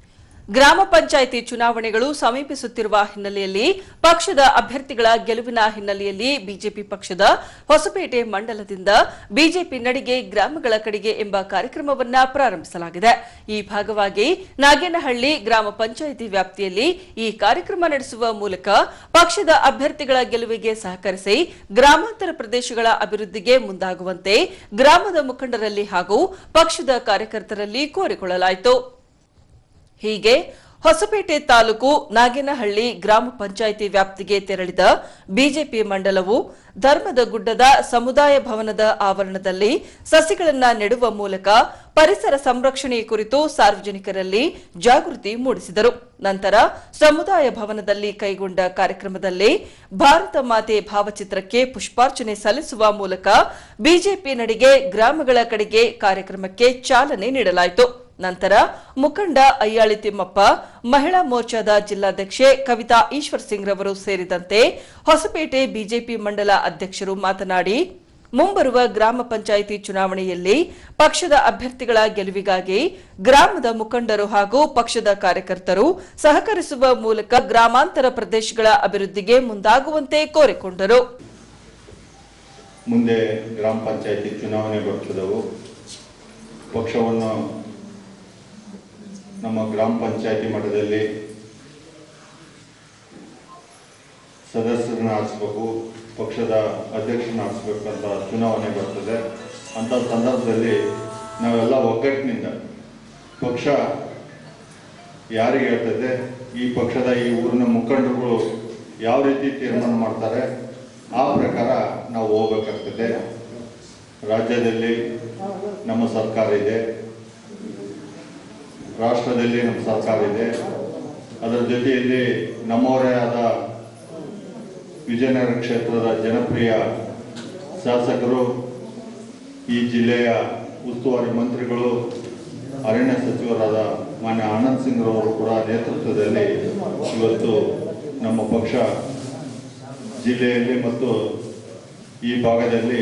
Speaker 1: ಗ್ರಾಮ ಪಂಚಾಯಿತಿ ಚುನಾವಣೆಗಳು ಸಮೀಪಿಸುತ್ತಿರುವ ಹಿನ್ನೆಲೆಯಲ್ಲಿ ಪಕ್ಷದ ಅಭ್ಯರ್ಥಿಗಳ ಗೆಲುವಿನ ಹಿನ್ನೆಲೆಯಲ್ಲಿ ಬಿಜೆಪಿ ಪಕ್ಷದ ಹೊಸಪೇಟೆ ಮಂಡಲದಿಂದ ಬಿಜೆಪಿ ನಡಿಗೆ ಗ್ರಾಮಗಳ ಕಡೆಗೆ ಎಂಬ ಕಾರ್ಯಕ್ರಮವನ್ನ ಪ್ರಾರಂಭಿಸಲಾಗಿದೆ ಈ ಭಾಗವಾಗಿ ನಾಗೇನಹಳ್ಳಿ ಗ್ರಾಮ ಪಂಚಾಯಿತಿ ವ್ಯಾಪ್ತಿಯಲ್ಲಿ ಈ ಕಾರ್ಯಕ್ರಮ ನಡೆಸುವ ಮೂಲಕ ಪಕ್ಷದ ಅಭ್ಯರ್ಥಿಗಳ ಗೆಲುವಿಗೆ ಸಹಕರಿಸಿ ಗ್ರಾಮಾಂತರ ಪ್ರದೇಶಗಳ ಅಭಿವೃದ್ಧಿಗೆ ಮುಂದಾಗುವಂತೆ ಗ್ರಾಮದ ಮುಖಂಡರಲ್ಲಿ ಹಾಗೂ ಪಕ್ಷದ ಕಾರ್ಯಕರ್ತರಲ್ಲಿ ಕೋರಿಕೊಳ್ಳಲಾಯಿತು ಹೀಗೆ ಹೊಸಪೇಟೆ ತಾಲೂಕು ನಾಗೇನಹಳ್ಳಿ ಗ್ರಾಮ ಪಂಚಾಯಿತಿ ವ್ಯಾಪ್ತಿಗೆ ತೆರಳಿದ ಬಿಜೆಪಿ ಮಂಡಲವು ಧರ್ಮದ ಗುಡ್ಡದ ಸಮುದಾಯ ಭವನದ ಆವರಣದಲ್ಲಿ ಸಸಿಗಳನ್ನ ನೆಡುವ ಮೂಲಕ ಪರಿಸರ ಸಂರಕ್ಷಣೆ ಕುರಿತು ಸಾರ್ವಜನಿಕರಲ್ಲಿ ಜಾಗೃತಿ ಮೂಡಿಸಿದರು ನಂತರ ಸಮುದಾಯ ಭವನದಲ್ಲಿ ಕೈಗೊಂಡ ಕಾರ್ಯಕ್ರಮದಲ್ಲಿ ಭಾರತ ಮಾತೆ ಭಾವಚಿತ್ರಕ್ಕೆ ಪುಷ್ಪಾರ್ಚನೆ ಸಲ್ಲಿಸುವ ಮೂಲಕ ಬಿಜೆಪಿ ನಡಿಗೆ ಗ್ರಾಮಗಳ ಕಡೆಗೆ ಕಾರ್ಯಕ್ರಮಕ್ಕೆ ಚಾಲನೆ ನೀಡಲಾಯಿತು ನಂತರ ಮುಖಂಡ ಅಯ್ಯಾಳಿ ತಿಮ್ಮಪ್ಪ ಮಹಿಳಾ ಮೋರ್ಚಾದ ಜಿಲ್ಲಾಧ್ಯಕ್ಷೆ ಕವಿತಾ ಈಶ್ವರ್ ಸಿಂಗ್ ರವರು ಸೇರಿದಂತೆ ಹೊಸಪೇಟೆ ಬಿಜೆಪಿ ಮಂಡಲ ಅಧ್ಯಕ್ಷರು ಮಾತನಾಡಿ ಮುಂಬರುವ ಗ್ರಾಮ ಪಂಚಾಯಿತಿ ಚುನಾವಣೆಯಲ್ಲಿ ಪಕ್ಷದ ಅಭ್ಯರ್ಥಿಗಳ ಗೆಲುವಿಗಾಗಿ ಗ್ರಾಮದ ಮುಖಂಡರು ಹಾಗೂ ಪಕ್ಷದ ಕಾರ್ಯಕರ್ತರು ಸಹಕರಿಸುವ ಮೂಲಕ ಗ್ರಾಮಾಂತರ ಪ್ರದೇಶಗಳ ಅಭಿವೃದ್ಧಿಗೆ ಮುಂದಾಗುವಂತೆ ಕೋರಿಕೊಂಡರು
Speaker 12: ಮುಂದೆ ಗ್ರಾಮ ಪಂಚಾಯತಿ ಚುನಾವಣೆ ಬರ್ತದವು ಪಕ್ಷವನ್ನು ನಮ್ಮ ಗ್ರಾಮ ಪಂಚಾಯತಿ ಮಟ್ಟದಲ್ಲಿ ಸದಸ್ಯರನ್ನ ಆರಿಸ್ಬೇಕು ಪಕ್ಷದ ಅಧ್ಯಕ್ಷರನ್ನ ಆರಿಸ್ಬೇಕಂತ ಚುನಾವಣೆ ಬರ್ತದೆ ಅಂಥ ಸಂದರ್ಭದಲ್ಲಿ ನಾವೆಲ್ಲ ಒಗ್ಗಟ್ಟಿನಿಂದ ಪಕ್ಷ ಯಾರಿಗೆ ಹೇಳ್ತದೆ ಈ ಪಕ್ಷದ ಈ ಊರಿನ ಮುಖಂಡರುಗಳು ಯಾವ ರೀತಿ ತೀರ್ಮಾನ ಮಾಡ್ತಾರೆ ಆ ಪ್ರಕಾರ ನಾವು ಹೋಗ್ಬೇಕಾಗ್ತದೆ ರಾಜ್ಯದಲ್ಲಿ ನಮ್ಮ ಸರ್ಕಾರ ಇದೆ ರಾಷ್ಟ್ರದಲ್ಲಿ ನಮ್ಮ ಸರ್ಕಾರ ಇದೆ ಅದರ ಜೊತೆಯಲ್ಲಿ ನಮ್ಮವರೇ ಆದ ವಿಜಯನಗರ ಕ್ಷೇತ್ರದ ಜನಪ್ರಿಯ ಶಾಸಕರು ಈ ಜಿಲ್ಲೆಯ ಉಸ್ತುವಾರಿ ಮಂತ್ರಿಗಳು ಅರಣ್ಯ ಸಚಿವರಾದ ಮಾನ್ಯ ಆನಂದ್ ಸಿಂಗ್ ರವರು ಕೂಡ ನೇತೃತ್ವದಲ್ಲಿ ಇವತ್ತು ನಮ್ಮ ಪಕ್ಷ ಜಿಲ್ಲೆಯಲ್ಲಿ ಮತ್ತು ಈ ಭಾಗದಲ್ಲಿ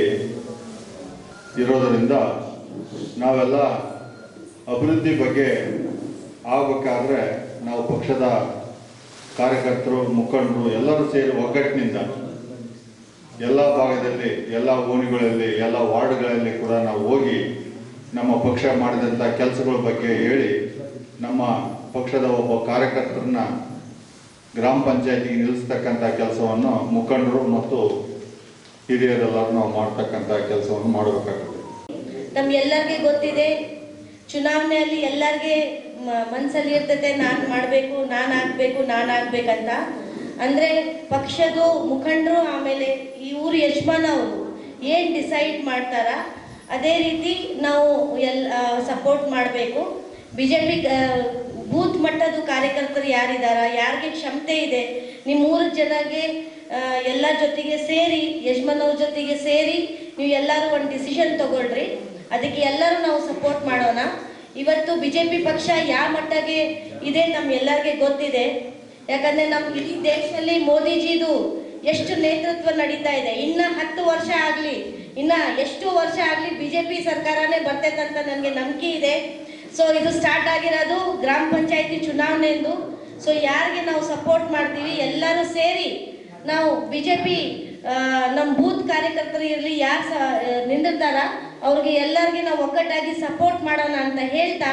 Speaker 12: ಇರೋದರಿಂದ ನಾವೆಲ್ಲ ಅಭಿವೃದ್ಧಿ ಬಗ್ಗೆ ಆಗಬೇಕಾದ್ರೆ ನಾವು ಪಕ್ಷದ ಕಾರ್ಯಕರ್ತರು ಮುಖಂಡರು ಎಲ್ಲರೂ ಸೇರಿ ಒಗ್ಗಟ್ಟಿನಿಂದ ಎಲ್ಲ ಭಾಗದಲ್ಲಿ ಎಲ್ಲ ಓಣಿಗಳಲ್ಲಿ ಎಲ್ಲ ವಾರ್ಡ್ಗಳಲ್ಲಿ ಕೂಡ ನಾವು ಹೋಗಿ ನಮ್ಮ ಪಕ್ಷ ಮಾಡಿದಂಥ ಕೆಲಸಗಳ ಬಗ್ಗೆ ಹೇಳಿ ನಮ್ಮ ಪಕ್ಷದ ಒಬ್ಬ ಕಾರ್ಯಕರ್ತರನ್ನ ಗ್ರಾಮ ಪಂಚಾಯತಿಗೆ ನಿಲ್ಲಿಸ್ತಕ್ಕಂಥ ಕೆಲಸವನ್ನು ಮುಖಂಡರು ಮತ್ತು ಹಿರಿಯರೆಲ್ಲರೂ ನಾವು ಮಾಡ್ತಕ್ಕಂಥ ಕೆಲಸವನ್ನು ಮಾಡಬೇಕಾಗುತ್ತೆ
Speaker 7: ನಮ್ಗೆಲ್ಲರಿಗೆ ಗೊತ್ತಿದೆ ಚುನಾವಣೆಯಲ್ಲಿ ಎಲ್ಲರಿಗೆ ಮನಸ್ಸಲ್ಲಿ ಇರ್ತದೆ ನಾನು ಮಾಡಬೇಕು ನಾನು ಆಗ್ಬೇಕು ನಾನು ಆಗ್ಬೇಕಂತ ಅಂದರೆ ಪಕ್ಷದ ಮುಖಂಡರು ಆಮೇಲೆ ಈ ಊರು ಯಜಮಾನ ಅವರು ಏನು ಡಿಸೈಡ್ ಮಾಡ್ತಾರ ಅದೇ ರೀತಿ ನಾವು ಎಲ್ ಸಪೋರ್ಟ್ ಮಾಡಬೇಕು ಬಿ ಜೆ ಪಿ ಬೂತ್ ಮಟ್ಟದ ಕಾರ್ಯಕರ್ತರು ಯಾರಿದಾರ ಯಾರಿಗೆ ಕ್ಷಮತೆ ಇದೆ ನಿಮ್ಮ ಮೂರು ಜನಗೆ ಆ, ಎಲ್ಲ ಜೊತೆಗೆ ಸೇರಿ ಯಜಮಾನವ್ರ ಜೊತೆಗೆ ಸೇರಿ ನೀವು ಎಲ್ಲರೂ ಒಂದು ಡಿಸಿಷನ್ ತಗೊಳ್ರಿ ಅದಕ್ಕೆ ಎಲ್ಲರೂ ನಾವು ಸಪೋರ್ಟ್ ಮಾಡೋಣ ಇವತ್ತು ಬಿ ಜೆ ಪಿ ಪಕ್ಷ ಯಾವ ಮಟ್ಟಗೆ ಇದೆ ನಮ್ಗೆಲ್ಲರಿಗೆ ಗೊತ್ತಿದೆ ಯಾಕಂದ್ರೆ ನಮ್ಮ ಇಡೀ ದೇಶದಲ್ಲಿ ಮೋದಿಜಿದು ಎಷ್ಟು ನೇತೃತ್ವ ನಡೀತಾ ಇದೆ ಇನ್ನ ಹತ್ತು ವರ್ಷ ಆಗ್ಲಿ ಇನ್ನ ಎಷ್ಟು ವರ್ಷ ಆಗ್ಲಿ ಬಿಜೆಪಿ ಸರ್ಕಾರನೇ ಬರ್ತೈತಂತ ನನಗೆ ನಂಬಿಕೆ ಇದೆ ಸೊ ಇದು ಸ್ಟಾರ್ಟ್ ಆಗಿರೋದು ಗ್ರಾಮ ಪಂಚಾಯತಿ ಚುನಾವಣೆಂದು ಸೊ ಯಾರಿಗೆ ನಾವು ಸಪೋರ್ಟ್ ಮಾಡ್ತೀವಿ ಎಲ್ಲರೂ ಸೇರಿ ನಾವು ಬಿಜೆಪಿ ನಮ್ಮ ಬೂತ್ ಕಾರ್ಯಕರ್ತರು ಇರಲಿ ಯಾರು ಸ ನಿಂದಿರ್ತಾರ ಅವ್ರಿಗೆ ಎಲ್ಲರಿಗೆ ನಾವು ಒಗ್ಗಟ್ಟಾಗಿ ಸಪೋರ್ಟ್ ಮಾಡೋಣ ಅಂತ ಹೇಳ್ತಾ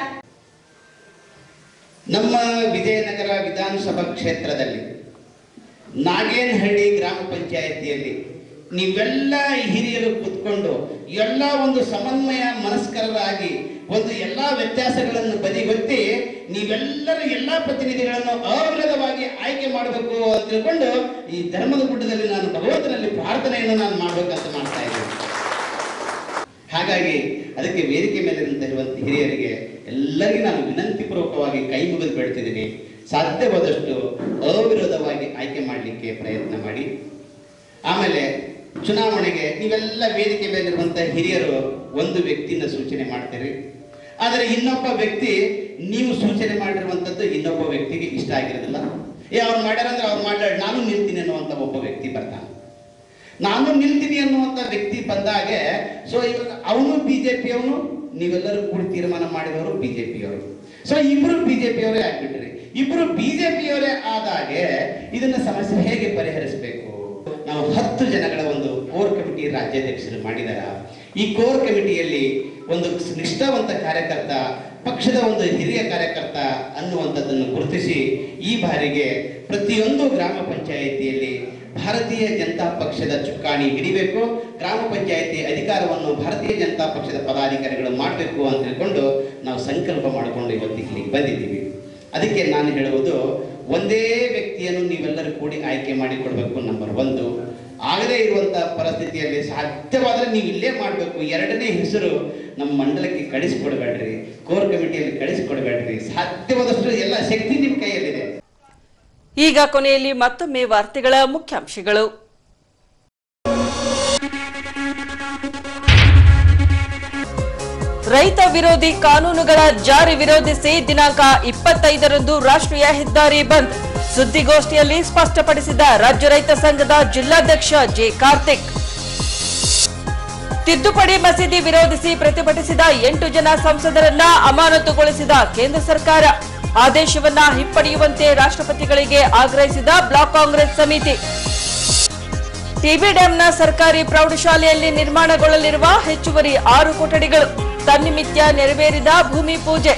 Speaker 13: ನಮ್ಮ ವಿಜಯನಗರ ವಿಧಾನಸಭಾ ಕ್ಷೇತ್ರದಲ್ಲಿ ನಾಗೇನಹಳ್ಳಿ ಗ್ರಾಮ ಪಂಚಾಯಿತಿಯಲ್ಲಿ ನೀವೆಲ್ಲ ಹಿರಿಯರು ಕೂತ್ಕೊಂಡು ಎಲ್ಲ ಒಂದು ಸಮನ್ವಯ ಮನಸ್ಕರರಾಗಿ ಒಂದು ಎಲ್ಲ ವ್ಯತ್ಯಾಸಗಳನ್ನು ಬದಿಗೊತ್ತಿ ನೀವೆಲ್ಲರೂ ಎಲ್ಲ ಪ್ರತಿನಿಧಿಗಳನ್ನು ಅವಿರೋಧವಾಗಿ ಆಯ್ಕೆ ಮಾಡಬೇಕು ಅಂತ ತಿಳ್ಕೊಂಡು ಈ ಧರ್ಮದ ಗುಡ್ಡದಲ್ಲಿ ನಾನು ಭಗವಂತನಲ್ಲಿ ಪ್ರಾರ್ಥನೆಯನ್ನು ನಾನು ಮಾಡ್ಬೇಕಂತ ಮಾಡ್ತಾ ಇದ್ದೀನಿ ಹಾಗಾಗಿ ಅದಕ್ಕೆ ವೇದಿಕೆ ಮೇಲೆ ಇರುವಂತ ಹಿರಿಯರಿಗೆ ಎಲ್ಲರಿಗೂ ನಾನು ವಿನಂತಿ ಪೂರ್ವಕವಾಗಿ ಕೈ ಮುಗಿದು ಬೇಡ್ತಿದ್ದೀನಿ ಸಾಧ್ಯವಾದಷ್ಟು ಅವಿರೋಧವಾಗಿ ಆಯ್ಕೆ ಮಾಡಲಿಕ್ಕೆ ಪ್ರಯತ್ನ ಮಾಡಿ ಆಮೇಲೆ ಚುನಾವಣೆಗೆ ನೀವೆಲ್ಲ ವೇದಿಕೆ ಮೇಲಿರುವಂಥ ಹಿರಿಯರು ಒಂದು ವ್ಯಕ್ತಿನ ಸೂಚನೆ ಮಾಡ್ತೀರಿ ಆದರೆ ಇನ್ನೊಬ್ಬ ವ್ಯಕ್ತಿ ನೀವು ಸೂಚನೆ ಮಾಡಿರುವಂಥದ್ದು ಇನ್ನೊಬ್ಬ ವ್ಯಕ್ತಿಗೆ ಇಷ್ಟ ಆಗಿರೋದಿಲ್ಲ ಏ ಅವ್ರು ಮಾಡ್ಯಾರ ಅಂದ್ರೆ ಅವ್ರು ಮಾಡ್ಯಾರ ನಾನು ನಿಲ್ತೀನಿ ಅನ್ನುವಂಥ ಒಬ್ಬ ವ್ಯಕ್ತಿ ಬರ್ತಾನೆ ನಾನು ನಿಲ್ತೀನಿ ಅನ್ನುವಂಥ ವ್ಯಕ್ತಿ ಬಂದಾಗೆ ಸೊ ಇವಾಗ ಅವನು ಬಿಜೆಪಿ ಅವನು ನೀವೆಲ್ಲರೂ ಕೂಡಿ ತೀರ್ಮಾನ ಮಾಡಿದವರು ಬಿಜೆಪಿಯವರು ಸೊ ಇಬ್ಬರು ಬಿಜೆಪಿಯವರೇ ಆಗ್ಬಿಟ್ರಿ ಇಬ್ರು ಬಿಜೆಪಿಯವರೇ ಆದಾಗೆ ಇದನ್ನ ಸಮಸ್ಯೆ ಹೇಗೆ ಪರಿಹರಿಸಬೇಕು ನಾವು ಹತ್ತು ಜನಗಳ ಒಂದು ಕೋರ್ ಕಮಿಟಿ ರಾಜ್ಯಾಧ್ಯಕ್ಷರು ಮಾಡಿದಾರ ಈ ಕೋರ್ ಕಮಿಟಿಯಲ್ಲಿ ಒಂದು ನಿಷ್ಠಾವಂತ ಕಾರ್ಯಕರ್ತ ಪಕ್ಷದ ಒಂದು ಹಿರಿಯ ಕಾರ್ಯಕರ್ತ ಅನ್ನುವಂಥದ್ದನ್ನು ಗುರುತಿಸಿ ಈ ಬಾರಿಗೆ ಪ್ರತಿಯೊಂದು ಗ್ರಾಮ ಪಂಚಾಯಿತಿಯಲ್ಲಿ ಭಾರತೀಯ ಜನತಾ ಪಕ್ಷದ ಚುಕ್ಕಾಣಿ ಹಿಡಿಬೇಕು ಗ್ರಾಮ ಪಂಚಾಯಿತಿ ಅಧಿಕಾರವನ್ನು ಭಾರತೀಯ ಜನತಾ ಪಕ್ಷದ ಪದಾಧಿಕಾರಿಗಳು ಮಾಡಬೇಕು ಅಂತ ಹೇಳ್ಕೊಂಡು ನಾವು ಸಂಕಲ್ಪ ಮಾಡಿಕೊಂಡು ಇವತ್ತು ಇಲ್ಲಿಗೆ ಬಂದಿದ್ದೀವಿ ಅದಕ್ಕೆ ನಾನು ಹೇಳುವುದು ಒಂದೇ ವ್ಯಕ್ತಿಯನ್ನು ನೀವೆಲ್ಲರೂ ಕೂಡಿ ಆಯ್ಕೆ ಮಾಡಿಕೊಡ್ಬೇಕು ನಂಬರ್ ಒಂದು ಆಗದೇ ಇರುವಂತ ಪರಿಸ್ಥಿತಿಯಲ್ಲಿ ಸಾಧ್ಯವಾದರೆ ನೀವು ಇಲ್ಲೇ ಮಾಡಬೇಕು ಎರಡನೇ ಹೆಸರು ನಮ್ಮ ಮಂಡಲಕ್ಕೆ ಕಳಿಸ್ಕೊಡ್ಬೇಡ್ರಿ ಕೋರ್ ಕಮಿಟಿಯಲ್ಲಿ ಕಳಿಸ್ಕೊಡ್ಬೇಡ್ರಿ ಸಾಧ್ಯವಾದಷ್ಟು ಎಲ್ಲ ಶಕ್ತಿ ನಿಮ್ಮ ಕೈಯಲ್ಲಿದೆ
Speaker 1: ಈಗ ಕೊನೆಯಲ್ಲಿ ಮತ್ತೊಮ್ಮೆ ವಾರ್ತೆಗಳ ಮುಖ್ಯಾಂಶಗಳು ರೈತ ವಿರೋಧಿ ಕಾನೂನುಗಳ ಜಾರಿ ವಿರೋಧಿಸಿ ದಿನಾಂಕ ಇಪ್ಪತ್ತೈದರಂದು ರಾಷ್ಟ್ರೀಯ ಹೆದ್ದಾರಿ ಬಂದ್ ಸುದ್ದಿಗೋಷ್ಠಿಯಲ್ಲಿ ಸ್ಪಷ್ಟಪಡಿಸಿದ ರಾಜ್ಯ ರೈತ ಸಂಘದ ಜಿಲ್ಲಾಧ್ಯಕ್ಷ ಜೆ ಕಾರ್ತಿಕ್ ತಿದ್ದುಪಡಿ ಮಸೀದಿ ವಿರೋಧಿಸಿ ಪ್ರತಿಭಟಿಸಿದ ಎಂಟು ಜನ ಸಂಸದರನ್ನ ಅಮಾನತುಗೊಳಿಸಿದ ಕೇಂದ್ರ ಸರ್ಕಾರ ಆದೇಶವನ್ನ ಹಿಂಪಡೆಯುವಂತೆ ರಾಷ್ಟ್ರಪತಿಗಳಿಗೆ ಆಗ್ರಹಿಸಿದ ಬ್ಲಾಕ್ ಕಾಂಗ್ರೆಸ್ ಸಮಿತಿ ಟಿಬಿ ಡ್ಯಾಂನ ಸರ್ಕಾರಿ ಪ್ರೌಢಶಾಲೆಯಲ್ಲಿ ನಿರ್ಮಾಣಗೊಳ್ಳಲಿರುವ ಹೆಚ್ಚುವರಿ ಆರು ಕೊಠಡಿಗಳು ತನ್ನಿಮಿತ್ಯ ನೆರವೇರಿದ ಭೂಮಿ ಪೂಜೆ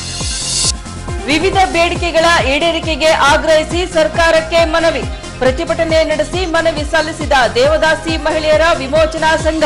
Speaker 1: ವಿವಿಧ ಬೇಡಿಕೆಗಳ ಈಡೇರಿಕೆಗೆ ಆಗ್ರಹಿಸಿ ಸರ್ಕಾರಕ್ಕೆ ಮನವಿ ಪ್ರತಿಭಟನೆ ನಡೆಸಿ ಮನವಿ ಸಲ್ಲಿಸಿದ ದೇವದಾಸಿ ಮಹಿಳೆಯರ ವಿಮೋಚನಾ ಸಂಘ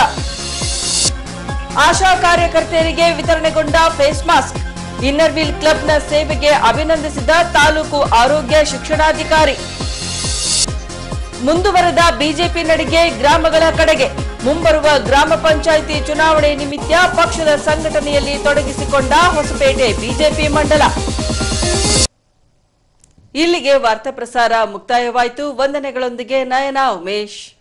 Speaker 1: ಆಶಾ ಕಾರ್ಯಕರ್ತೆಯರಿಗೆ ವಿತರಣೆಗೊಂಡ ಫೇಸ್ ಮಾಸ್ಕ್ ಇನ್ನರ್ವಿಲ್ ಕ್ಲಬ್ನ ಸೇವೆಗೆ ಅಭಿನಂದಿಸಿದ ತಾಲೂಕು ಆರೋಗ್ಯ ಶಿಕ್ಷಣಾಧಿಕಾರಿ ಮುಂದುವರೆದ ಬಿಜೆಪಿ ನಡಿಗೆ ಗ್ರಾಮಗಳ ಕಡೆಗೆ ಮುಂಬರುವ ಗ್ರಾಮ ಪಂಚಾಯಿತಿ ಚುನಾವಣೆ ನಿಮಿತ್ತ ಪಕ್ಷದ ಸಂಘಟನೆಯಲ್ಲಿ ತೊಡಗಿಸಿಕೊಂಡ ಹೊಸಪೇಟೆ ಬಿಜೆಪಿ ಮಂಡಲ ಇಲ್ಲಿಗೆ ವಾರ್ತಾ ಪ್ರಸಾರ ಮುಕ್ತಾಯವಾಯಿತು ವಂದನೆಗಳೊಂದಿಗೆ ನಯನ ಉಮೇಶ್